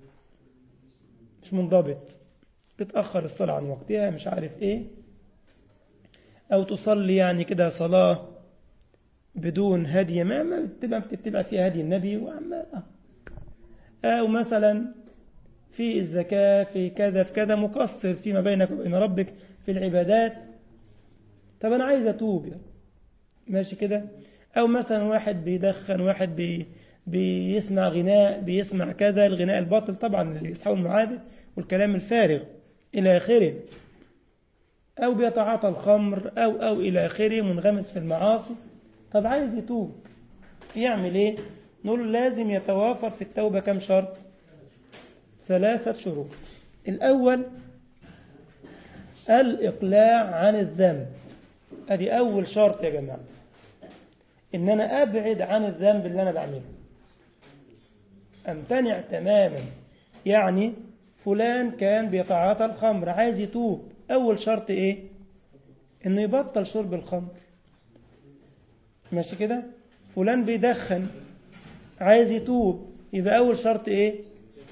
مش منضبط بتأخر الصلاة عن وقتها مش عارف ايه أو تصلي يعني كده صلاة بدون هدي ما ما بتبقى بتتبع فيها هدي النبي وعمال أو مثلا في الزكاة في كذا في كذا مقصر فيما بينك وبين ربك في العبادات طب أنا عايز أتوب ماشي كده أو مثلا واحد بيدخن واحد بي بيسمع غناء بيسمع كذا الغناء الباطل طبعا اللي بيتحول معاده والكلام الفارغ إلى آخره أو بيتعاطى الخمر أو أو إلى آخره منغمس في المعاصي طب عايز يتوب يعمل إيه نقول لازم يتوافر في التوبة كم شرط ثلاثة شروط الأول الإقلاع عن الذنب أدي أول شرط يا جماعة إن أنا أبعد عن الذنب اللي أنا بعمله أمتنع تماما يعني فلان كان بيتعاطى الخمر عايز يتوب أول شرط إيه إنه يبطل شرب الخمر ماشي كده فلان بيدخن عايز يتوب يبقى أول شرط إيه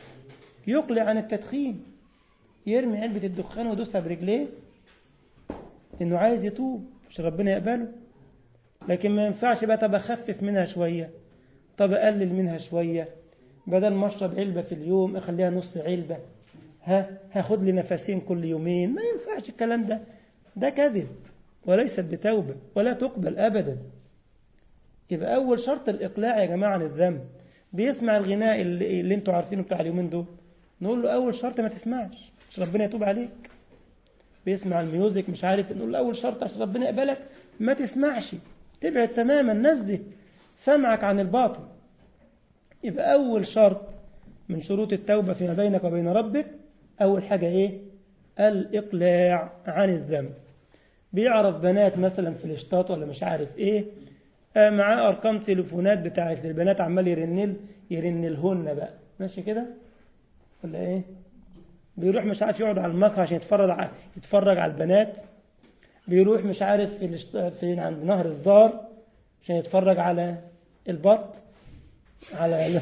يقلع عن التدخين يرمي علبة الدخان ويدوسها برجليه إنه عايز يتوب مش ربنا يقبله لكن ما ينفعش بقى طب أخفف منها شوية طب أقلل منها شوية بدل ما أشرب علبة في اليوم أخليها نص علبة ها هاخد لي نفسين كل يومين ما ينفعش الكلام ده ده كذب وليست بتوبة ولا تقبل أبدا يبقى أول شرط الإقلاع يا جماعة عن الذنب بيسمع الغناء اللي, اللي انتوا عارفينه بتاع اليومين دول نقول له أول شرط ما تسمعش مش ربنا يتوب عليك بيسمع الميوزك مش عارف نقول له أول شرط عشان ربنا يقبلك ما تسمعش تبعد تماما نزه سمعك عن الباطل يبقى أول شرط من شروط التوبة فيما بينك وبين ربك أول حاجة إيه الإقلاع عن الذنب بيعرف بنات مثلا في الاشتاط ولا مش عارف إيه معاه أرقام تليفونات بتاعت البنات عمال يرنل يرنلهن بقى ماشي كده ولا إيه بيروح مش عارف يقعد على المقهى عشان يتفرج على يتفرج على البنات بيروح مش عارف في الاشت... فين عند نهر الزار عشان يتفرج على البط على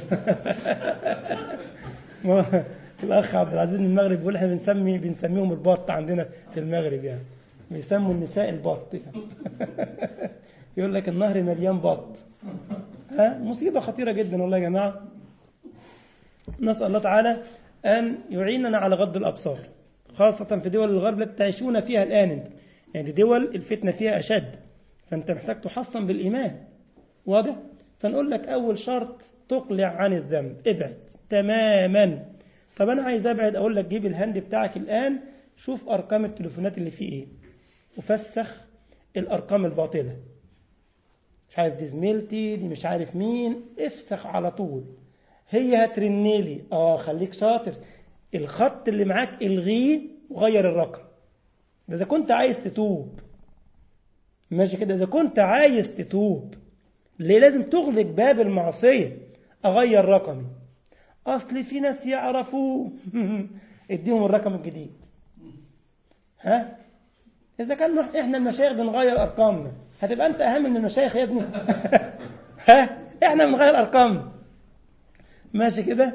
الأخ عبد العزيز من المغرب بيقول احنا بنسمي بنسميهم البط عندنا في المغرب يعني بيسموا النساء البط يعني. يقول لك النهر مليان بط ها مصيبة خطيرة جدا والله يا جماعة نسأل الله تعالى أن يعيننا على غض الأبصار خاصة في دول الغرب التي تعيشون فيها الآن انتم يعني دول الفتنة فيها أشد فأنت محتاج تحصن بالإيمان واضح؟ فنقول لك أول شرط تقلع عن الذنب ابعد تماما طب أنا عايز أبعد أقول لك جيب الهاند بتاعك الآن شوف أرقام التليفونات اللي فيه إيه وفسخ الأرقام الباطلة مش عارف دي زميلتي دي مش عارف مين افسخ على طول هي هترنلي اه خليك شاطر الخط اللي معاك الغيه وغير الرقم ده اذا كنت عايز تتوب ماشي كده اذا كنت عايز تتوب ليه لازم تغلق باب المعصية اغير رقمي اصل في ناس يعرفوا اديهم الرقم الجديد ها اذا كان احنا المشايخ بنغير ارقامنا هتبقى انت اهم من المشايخ يا ابني ها احنا بنغير ارقامنا ماشي كده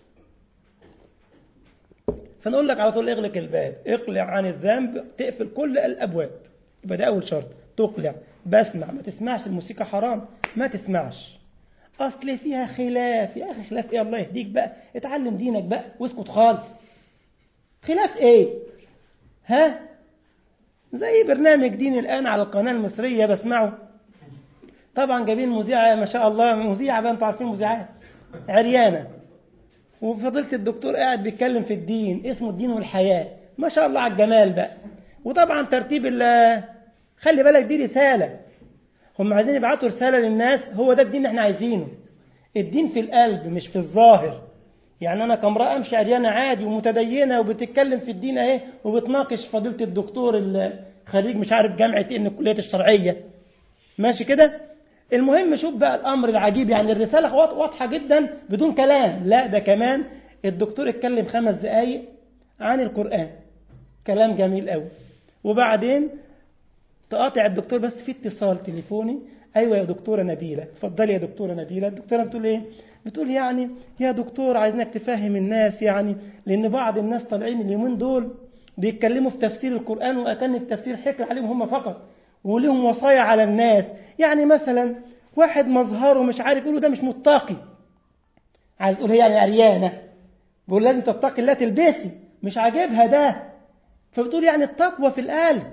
فنقول لك على طول اغلق الباب اقلع عن الذنب تقفل كل الابواب يبقى ده اول شرط تقلع بسمع ما تسمعش الموسيقى حرام ما تسمعش اصل فيها خلاف يا اخي خلاف ايه الله يهديك بقى اتعلم دينك بقى واسكت خالص خلاف ايه ها زي برنامج دين الان على القناه المصريه بسمعه طبعا جايبين مذيعه ما شاء الله مذيعه بقى انتوا عارفين مذيعات عريانه وفضيله الدكتور قاعد بيتكلم في الدين اسمه الدين والحياه ما شاء الله على الجمال بقى وطبعا ترتيب خلي بالك دي رساله هم عايزين يبعتوا رساله للناس هو ده الدين اللي احنا عايزينه الدين في القلب مش في الظاهر يعني انا كامراه امشي عريانه عادي ومتدينه وبتتكلم في الدين اهي وبتناقش فضيله الدكتور خريج مش عارف جامعه ايه الكليه الشرعيه ماشي كده المهم شوف بقى الامر العجيب يعني الرساله واضحه جدا بدون كلام لا ده كمان الدكتور اتكلم خمس دقايق عن القران كلام جميل قوي وبعدين تقاطع الدكتور بس في اتصال تليفوني ايوه يا دكتوره نبيله اتفضلي يا دكتوره نبيله الدكتوره بتقول ايه بتقول يعني يا دكتور عايزينك تفهم الناس يعني لان بعض الناس طالعين اليومين دول بيتكلموا في تفسير القران وكان التفسير حكر عليهم هم فقط ولهم وصايا على الناس يعني مثلا واحد مظهره مش عارف يقولوا ده مش متقي عايز تقول هي يعني عريانه بيقول لازم تتقي الله تلبسي مش عاجبها ده فبتقول يعني التقوى في القلب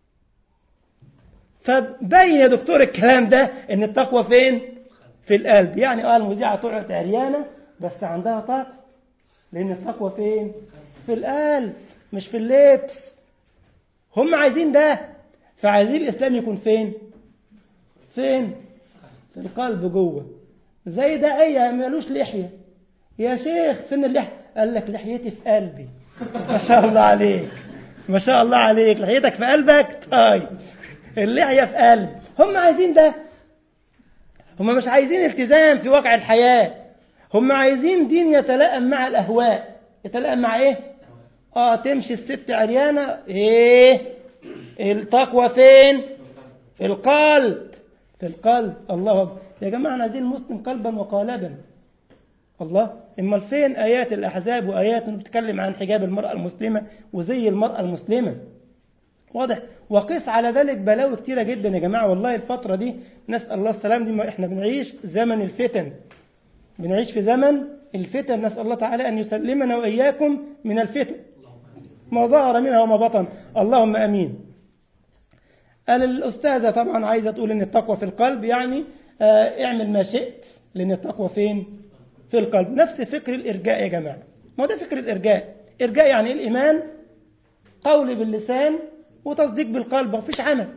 فبين يا دكتور الكلام ده ان التقوى فين في القلب يعني اه المذيعه طلعت عريانه بس عندها تقوى لان التقوى فين في القلب مش في اللبس هم عايزين ده فعايزين الاسلام يكون فين فين في القلب جوه زي ده ايه مالوش لحيه يا شيخ فين اللحيه قال لك لحيتي في قلبي ما شاء الله عليك ما شاء الله عليك لحيتك في قلبك طيب اللحيه في قلب هم عايزين ده هم مش عايزين التزام في واقع الحياه هم عايزين دين يتلائم مع الاهواء يتلائم مع ايه اه تمشي الست عريانه ايه التقوى فين في القلب في القلب الله أكبر يا جماعة احنا عايزين المسلم قلبا وقالبا الله امال فين ايات الاحزاب وايات بتتكلم عن حجاب المراه المسلمه وزي المراه المسلمه واضح وقس على ذلك بلاوي كتيره جدا يا جماعه والله الفتره دي نسال الله السلام دي ما احنا بنعيش زمن الفتن بنعيش في زمن الفتن نسال الله تعالى ان يسلمنا واياكم من الفتن ما ظهر منها وما بطن اللهم امين قال الأستاذة طبعا عايزة تقول إن التقوى في القلب يعني آه اعمل ما شئت لأن التقوى فين؟ في القلب نفس فكر الإرجاء يا جماعة ما ده فكر الإرجاء إرجاء يعني الإيمان قول باللسان وتصديق بالقلب مفيش عمل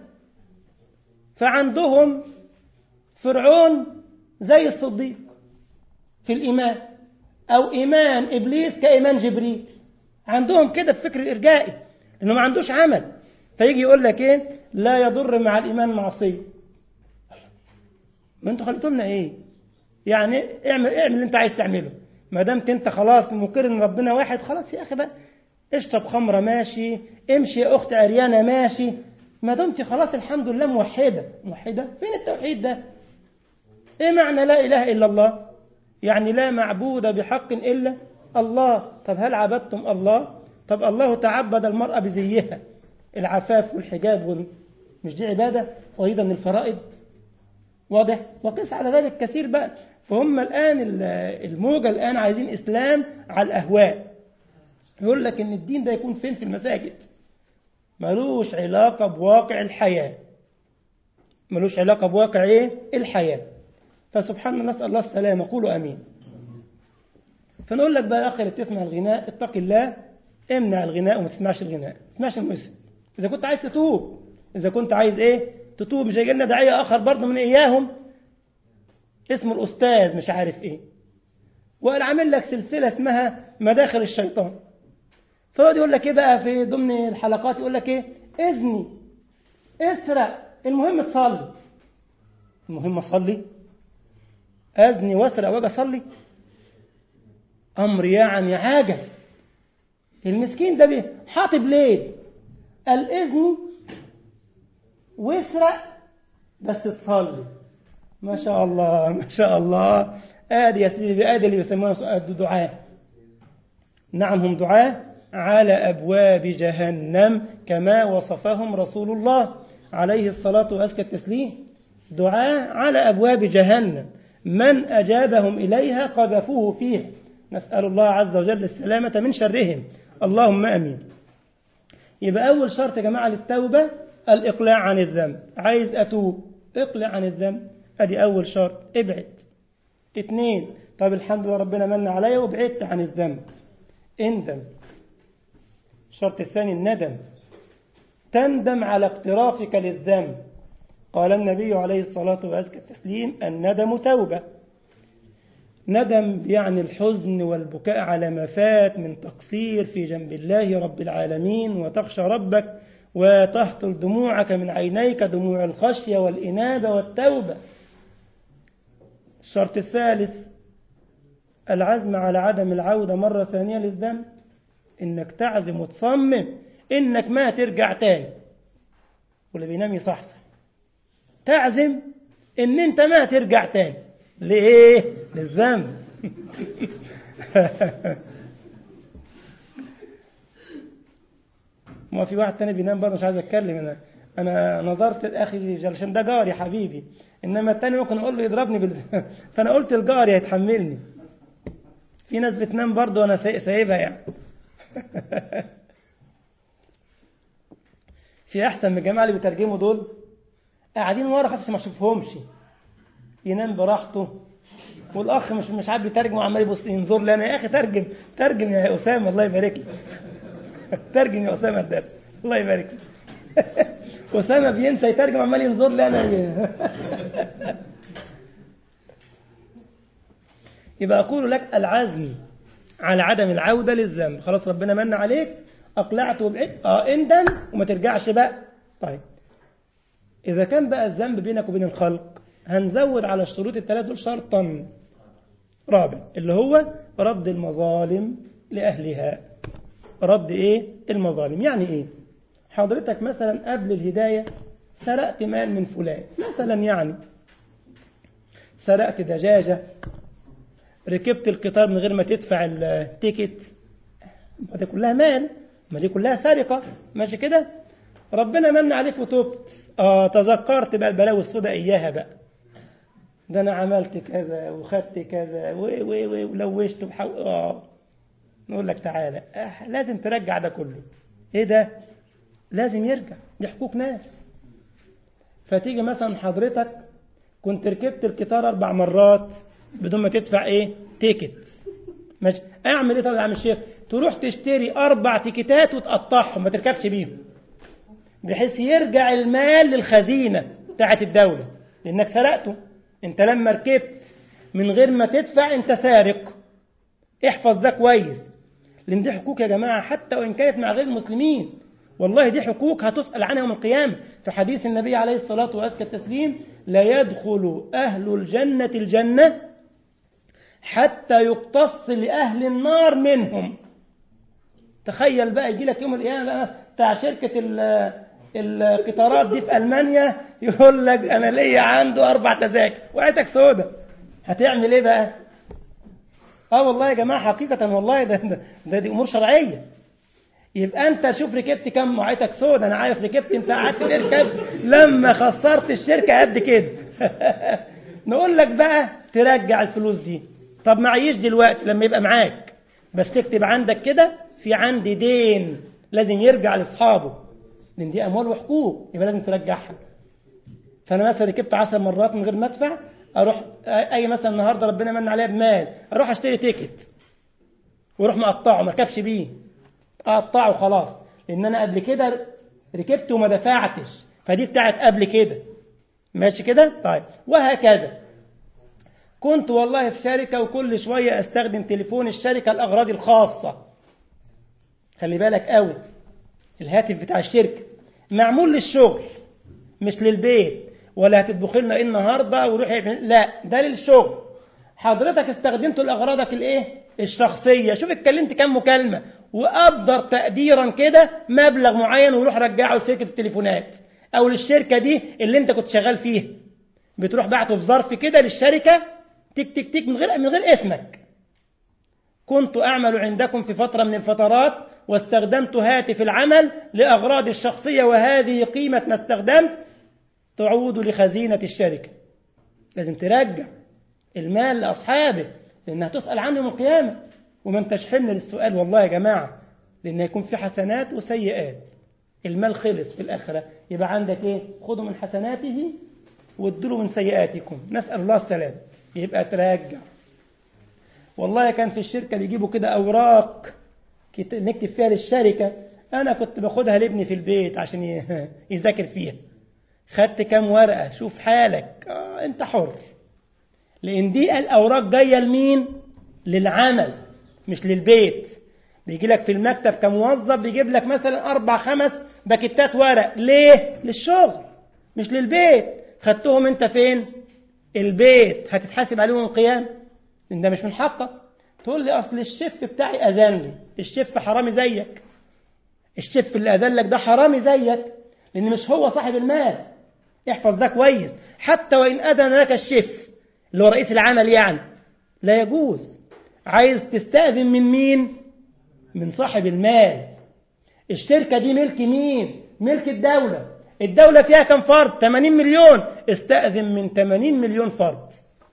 فعندهم فرعون زي الصديق في الإيمان أو إيمان إبليس كإيمان جبريل عندهم كده الفكر الإرجائي إنه ما عندوش عمل فيجي يقول لك إيه لا يضر مع الإيمان معصية ما انتوا خليتوا لنا إيه يعني اعمل اعمل اللي انت عايز تعمله ما دامت انت خلاص مقر ان ربنا واحد خلاص يا اخي بقى اشرب خمره ماشي امشي يا اخت اريانه ماشي ما دمت خلاص الحمد لله موحده موحده فين التوحيد ده ايه معنى لا اله الا الله يعني لا معبود بحق الا الله طب هل عبدتم الله طب الله تعبد المراه بزيها العفاف والحجاب وال... مش دي عباده فريضه من الفرائض واضح وقس على ذلك كثير بقى فهم الآن الموجة الآن عايزين إسلام على الأهواء يقول لك إن الدين ده يكون فين في المساجد ملوش علاقة بواقع الحياة ملوش علاقة بواقع إيه الحياة فسبحان الله نسأل الله السلامة قولوا أمين فنقول لك بقى يا أخي اللي تسمع الغناء اتق الله امنع الغناء وما تسمعش الغناء ما تسمعش الموسيقى إذا كنت عايز تتوب إذا كنت عايز إيه تتوب مش هيجي لنا داعية آخر برضه من إياهم اسمه الأستاذ مش عارف إيه وقال عامل لك سلسلة اسمها مداخل الشيطان فهو يقول لك إيه بقى في ضمن الحلقات يقول لك إيه إذني اسرق المهم تصلي المهم أصلي أذني واسرق واجي أصلي أمر يعني عاجز المسكين ده بيه حاطب ليه الإذن واسرق بس تصلي ما شاء الله ما شاء الله آدي يا سيدي آدي اللي يسمونها دعاء نعم هم دعاء على أبواب جهنم كما وصفهم رسول الله عليه الصلاة وأزكى التسليم دعاء على أبواب جهنم من أجابهم إليها قذفوه فيها نسأل الله عز وجل السلامة من شرهم اللهم أمين يبقى أول شرط يا جماعة للتوبة الإقلاع عن الذنب عايز أتوب اقلع عن الذنب أدي أول شرط ابعد اثنين طب الحمد لله ربنا من عليا وبعدت عن الذنب اندم الشرط الثاني الندم تندم على اقترافك للذنب قال النبي عليه الصلاة وأزكى التسليم الندم توبة ندم يعني الحزن والبكاء على ما فات من تقصير في جنب الله رب العالمين وتخشى ربك وتهطل دموعك من عينيك دموع الخشية والإنابة والتوبة الشرط الثالث العزم على عدم العودة مرة ثانية للذنب إنك تعزم وتصمم إنك ما ترجع تاني واللي بينام يصحصح تعزم إن أنت ما ترجع تاني لإيه؟ للذنب ما في واحد تاني بينام برضه مش عايز اتكلم انا انا نظرت لاخي عشان ده جاري حبيبي انما التاني ممكن اقول له يضربني بال... فانا قلت الجاري هيتحملني في ناس بتنام برضه وانا سايبها يعني في احسن من الجماعه اللي بيترجموا دول قاعدين ورا خلاص ما اشوفهمش ينام براحته والاخ مش مش عارف يترجم وعمال يبص ينظر لي انا يا اخي ترجم ترجم يا اسامه الله يبارك لك ترجم يا أسامة الدرس الله يبارك أسامة بينسى يترجم عمال ينظر لي أنا يبقى أقول لك العزم على عدم العودة للذنب خلاص ربنا من عليك أقلعت وبعدت أه اندم وما ترجعش بقى طيب إذا كان بقى الذنب بينك وبين الخلق هنزود على الشروط الثلاث دول شرطا رابع اللي هو رد المظالم لأهلها رد ايه المظالم يعني ايه حضرتك مثلا قبل الهداية سرقت مال من فلان مثلا يعني سرقت دجاجة ركبت القطار من غير ما تدفع التيكت ما دي كلها مال ما دي كلها سرقة ماشي كده ربنا من عليك وتوبت اه تذكرت بقى البلاوي السوداء اياها بقى ده انا عملت كذا وخدت كذا و و و ولوشت وحو... اه نقول لك تعالى آه لازم ترجع ده كله ايه ده لازم يرجع دي حقوق ناس فتيجي مثلا حضرتك كنت ركبت القطار اربع مرات بدون ما تدفع ايه تيكت ماشي اعمل ايه طب يا عم الشيخ تروح تشتري اربع تيكتات وتقطعهم ما تركبش بيهم بحيث يرجع المال للخزينه بتاعت الدوله لانك سرقته انت لما ركبت من غير ما تدفع انت سارق احفظ ده كويس لان دي حقوق يا جماعه حتى وان كانت مع غير المسلمين والله دي حقوق هتسأل عنها يوم القيامة في حديث النبي عليه الصلاة وأزكى التسليم لا يدخل أهل الجنة الجنة حتى يقتص لأهل النار منهم تخيل بقى يجي لك يوم القيامة بقى بتاع شركة القطارات دي في ألمانيا يقول لك أنا ليا عنده أربع تذاكر وقعتك سودة هتعمل إيه بقى؟ اه والله يا جماعة حقيقة والله ده, ده, ده دي أمور شرعية يبقى انت شوف ركبت كم وعيتك سود انا عارف ركبت انت قعدت تركب لما خسرت الشركه قد كده نقول لك بقى ترجع الفلوس دي طب معيش دلوقتي لما يبقى معاك بس تكتب عندك كده في عندي دين لازم يرجع لاصحابه لان دي اموال وحقوق يبقى لازم ترجعها فانا مثلا ركبت 10 مرات من غير ما ادفع اروح اي مثلا النهارده ربنا من عليا بمال اروح اشتري تيكت واروح مقطعه ما اركبش بيه اقطعه خلاص لان انا قبل كده ركبت وما دفعتش فدي بتاعت قبل كده ماشي كده طيب وهكذا كنت والله في شركة وكل شوية استخدم تليفون الشركة الأغراض الخاصة خلي بالك قوي الهاتف بتاع الشركة معمول للشغل مش للبيت ولا هتطبخ لنا ايه النهارده وروحي لا ده للشغل حضرتك استخدمته لاغراضك الايه الشخصيه شوف اتكلمت كام مكالمه وقدر تقديرا كده مبلغ معين ويروح رجعه لشركه التليفونات او للشركه دي اللي انت كنت شغال فيها بتروح بعته في ظرف كده للشركه تك تك تك من غير من غير اسمك كنت اعمل عندكم في فتره من الفترات واستخدمت هاتف العمل لاغراضي الشخصيه وهذه قيمه ما استخدمت تعود لخزينه الشركه لازم ترجع المال لاصحابه لانها تسال عنه يوم القيامه وما انتش حمل للسؤال والله يا جماعة لأن يكون في حسنات وسيئات المال خلص في الآخرة يبقى عندك إيه خذوا من حسناته وادلوا من سيئاتكم نسأل الله السلام يبقى تراجع والله كان في الشركة بيجيبوا كده أوراق نكتب فيها للشركة أنا كنت باخدها لابني في البيت عشان يذاكر فيها خدت كام ورقة شوف حالك آه أنت حر لأن دي الأوراق جاية لمين للعمل مش للبيت بيجي لك في المكتب كموظف بيجيب لك مثلا أربع خمس باكيتات ورق ليه؟ للشغل مش للبيت خدتهم أنت فين؟ البيت هتتحاسب عليهم القيام لأن ده مش من حقك تقول لي أصل الشف بتاعي أذن لي الشف حرامي زيك الشف اللي أذن لك ده حرامي زيك لأن مش هو صاحب المال احفظ ده كويس حتى وإن أذن لك الشف اللي هو رئيس العمل يعني لا يجوز عايز تستأذن من مين من صاحب المال الشركة دي ملك مين ملك الدولة الدولة فيها كم فرد 80 مليون استأذن من 80 مليون فرد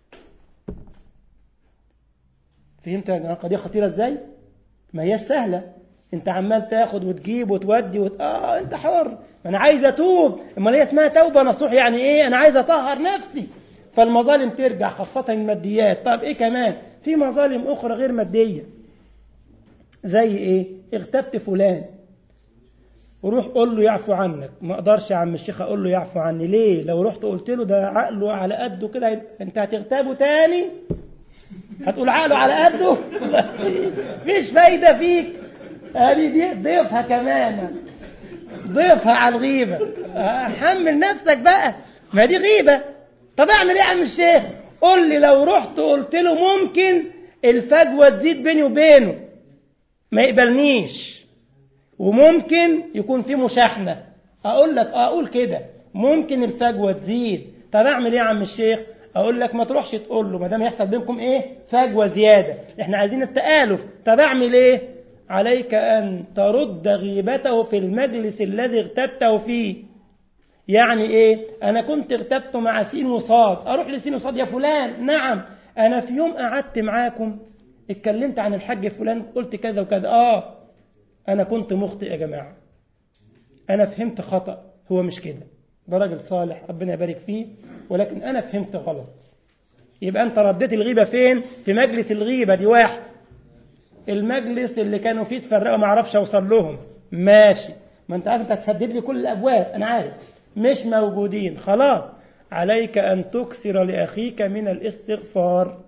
فهمت يا جماعة قضية خطيرة ازاي ما هي سهلة انت عمال تاخد وتجيب وتودي وت... اه انت حر ما انا عايز اتوب امال هي اسمها توبة نصوح يعني ايه انا عايز اطهر نفسي فالمظالم ترجع خاصة الماديات طب ايه كمان في مظالم أخرى غير مادية زي إيه اغتبت فلان وروح قول له يعفو عنك ما اقدرش يا عم الشيخ اقول له يعفو عني ليه لو رحت قلت له ده عقله على قده كده انت هتغتابه تاني هتقول عقله على قده مفيش فايدة فيك هذه دي ضيفها كمان ضيفها على الغيبة حمل نفسك بقى ما دي غيبة طب اعمل ايه يا عم الشيخ قول لي لو رحت قلت له ممكن الفجوة تزيد بيني وبينه ما يقبلنيش وممكن يكون في مشاحنة أقول لك أقول كده ممكن الفجوة تزيد طب أعمل إيه يا عم الشيخ اقول لك ما تروحش تقول له ما دام يحصل بينكم ايه فجوه زياده احنا عايزين التآلف طب اعمل ايه عليك ان ترد غيبته في المجلس الذي اغتبته فيه يعني ايه انا كنت اغتبت مع سين وصاد اروح لسين وصاد يا فلان نعم انا في يوم قعدت معاكم اتكلمت عن الحاج فلان قلت كذا وكذا اه انا كنت مخطئ يا جماعه انا فهمت خطأ هو مش كده ده راجل صالح ربنا يبارك فيه ولكن انا فهمت غلط يبقى انت رديت الغيبه فين في مجلس الغيبه دي واحد المجلس اللي كانوا فيه اتفرقوا ما اعرفش اوصل لهم ماشي ما انت عارف انت هتسدد لي كل الابواب انا عارف مش موجودين خلاص عليك ان تكثر لاخيك من الاستغفار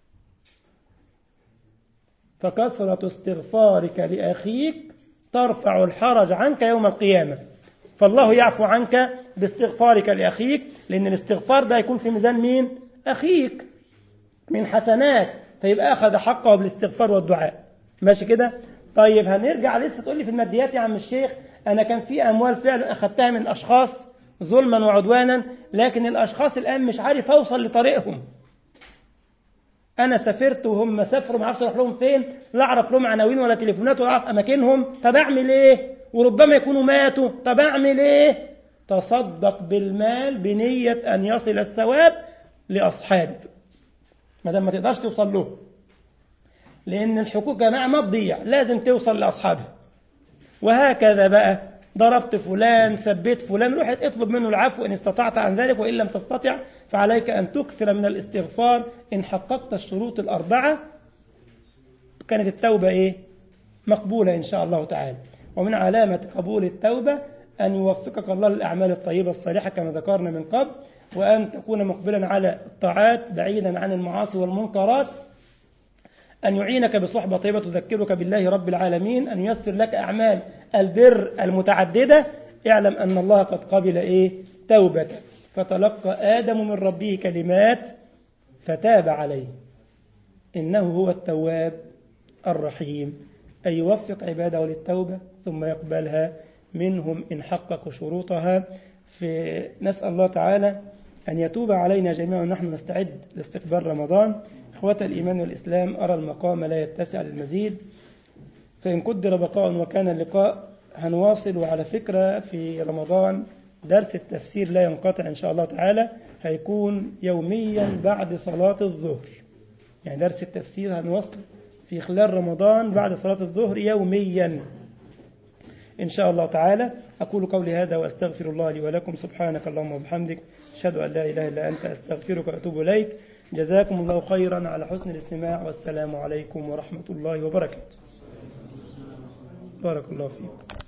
فكثرة استغفارك لأخيك ترفع الحرج عنك يوم القيامة فالله يعفو عنك باستغفارك لأخيك لأن الاستغفار ده يكون في ميزان مين؟ أخيك من حسنات فيبقى أخذ حقه بالاستغفار والدعاء ماشي كده؟ طيب هنرجع لسه تقول لي في الماديات يا عم الشيخ أنا كان في أموال فعلا أخذتها من أشخاص ظلما وعدوانا لكن الأشخاص الآن مش عارف أوصل لطريقهم أنا سافرت وهم سافروا ما اعرفش أروح لهم فين لا أعرف لهم عناوين ولا تليفونات ولا أعرف أماكنهم طب أعمل إيه؟ وربما يكونوا ماتوا طب أعمل إيه؟ تصدق بالمال بنية أن يصل الثواب لأصحابك ما دام ما تقدرش توصل له لأن الحقوق يا جماعة ما تضيع لازم توصل لأصحابها وهكذا بقى ضربت فلان سبيت فلان روح اطلب منه العفو إن استطعت عن ذلك وإن لم تستطع فعليك أن تكثر من الاستغفار إن حققت الشروط الأربعة كانت التوبة إيه؟ مقبولة إن شاء الله تعالى ومن علامة قبول التوبة أن يوفقك الله للأعمال الطيبة الصالحة كما ذكرنا من قبل وأن تكون مقبلا على الطاعات بعيدا عن المعاصي والمنكرات أن يعينك بصحبة طيبة تذكرك بالله رب العالمين أن ييسر لك أعمال البر المتعددة اعلم أن الله قد قبل إيه توبتك فتلقى آدم من ربه كلمات فتاب عليه إنه هو التواب الرحيم أي يوفق عباده للتوبة ثم يقبلها منهم إن حققوا شروطها في نسأل الله تعالى أن يتوب علينا جميعا ونحن نستعد لاستقبال رمضان إخوة الإيمان والإسلام أرى المقام لا يتسع للمزيد فإن قدر بقاء وكان اللقاء هنواصل وعلى فكرة في رمضان درس التفسير لا ينقطع إن شاء الله تعالى هيكون يوميا بعد صلاة الظهر يعني درس التفسير هنوصل في خلال رمضان بعد صلاة الظهر يوميا إن شاء الله تعالى أقول قولي هذا وأستغفر الله لي ولكم سبحانك اللهم وبحمدك أشهد أن لا إله إلا أنت أستغفرك وأتوب إليك جزاكم الله خيرا على حسن الاستماع والسلام عليكم ورحمة الله وبركاته بارك الله فيكم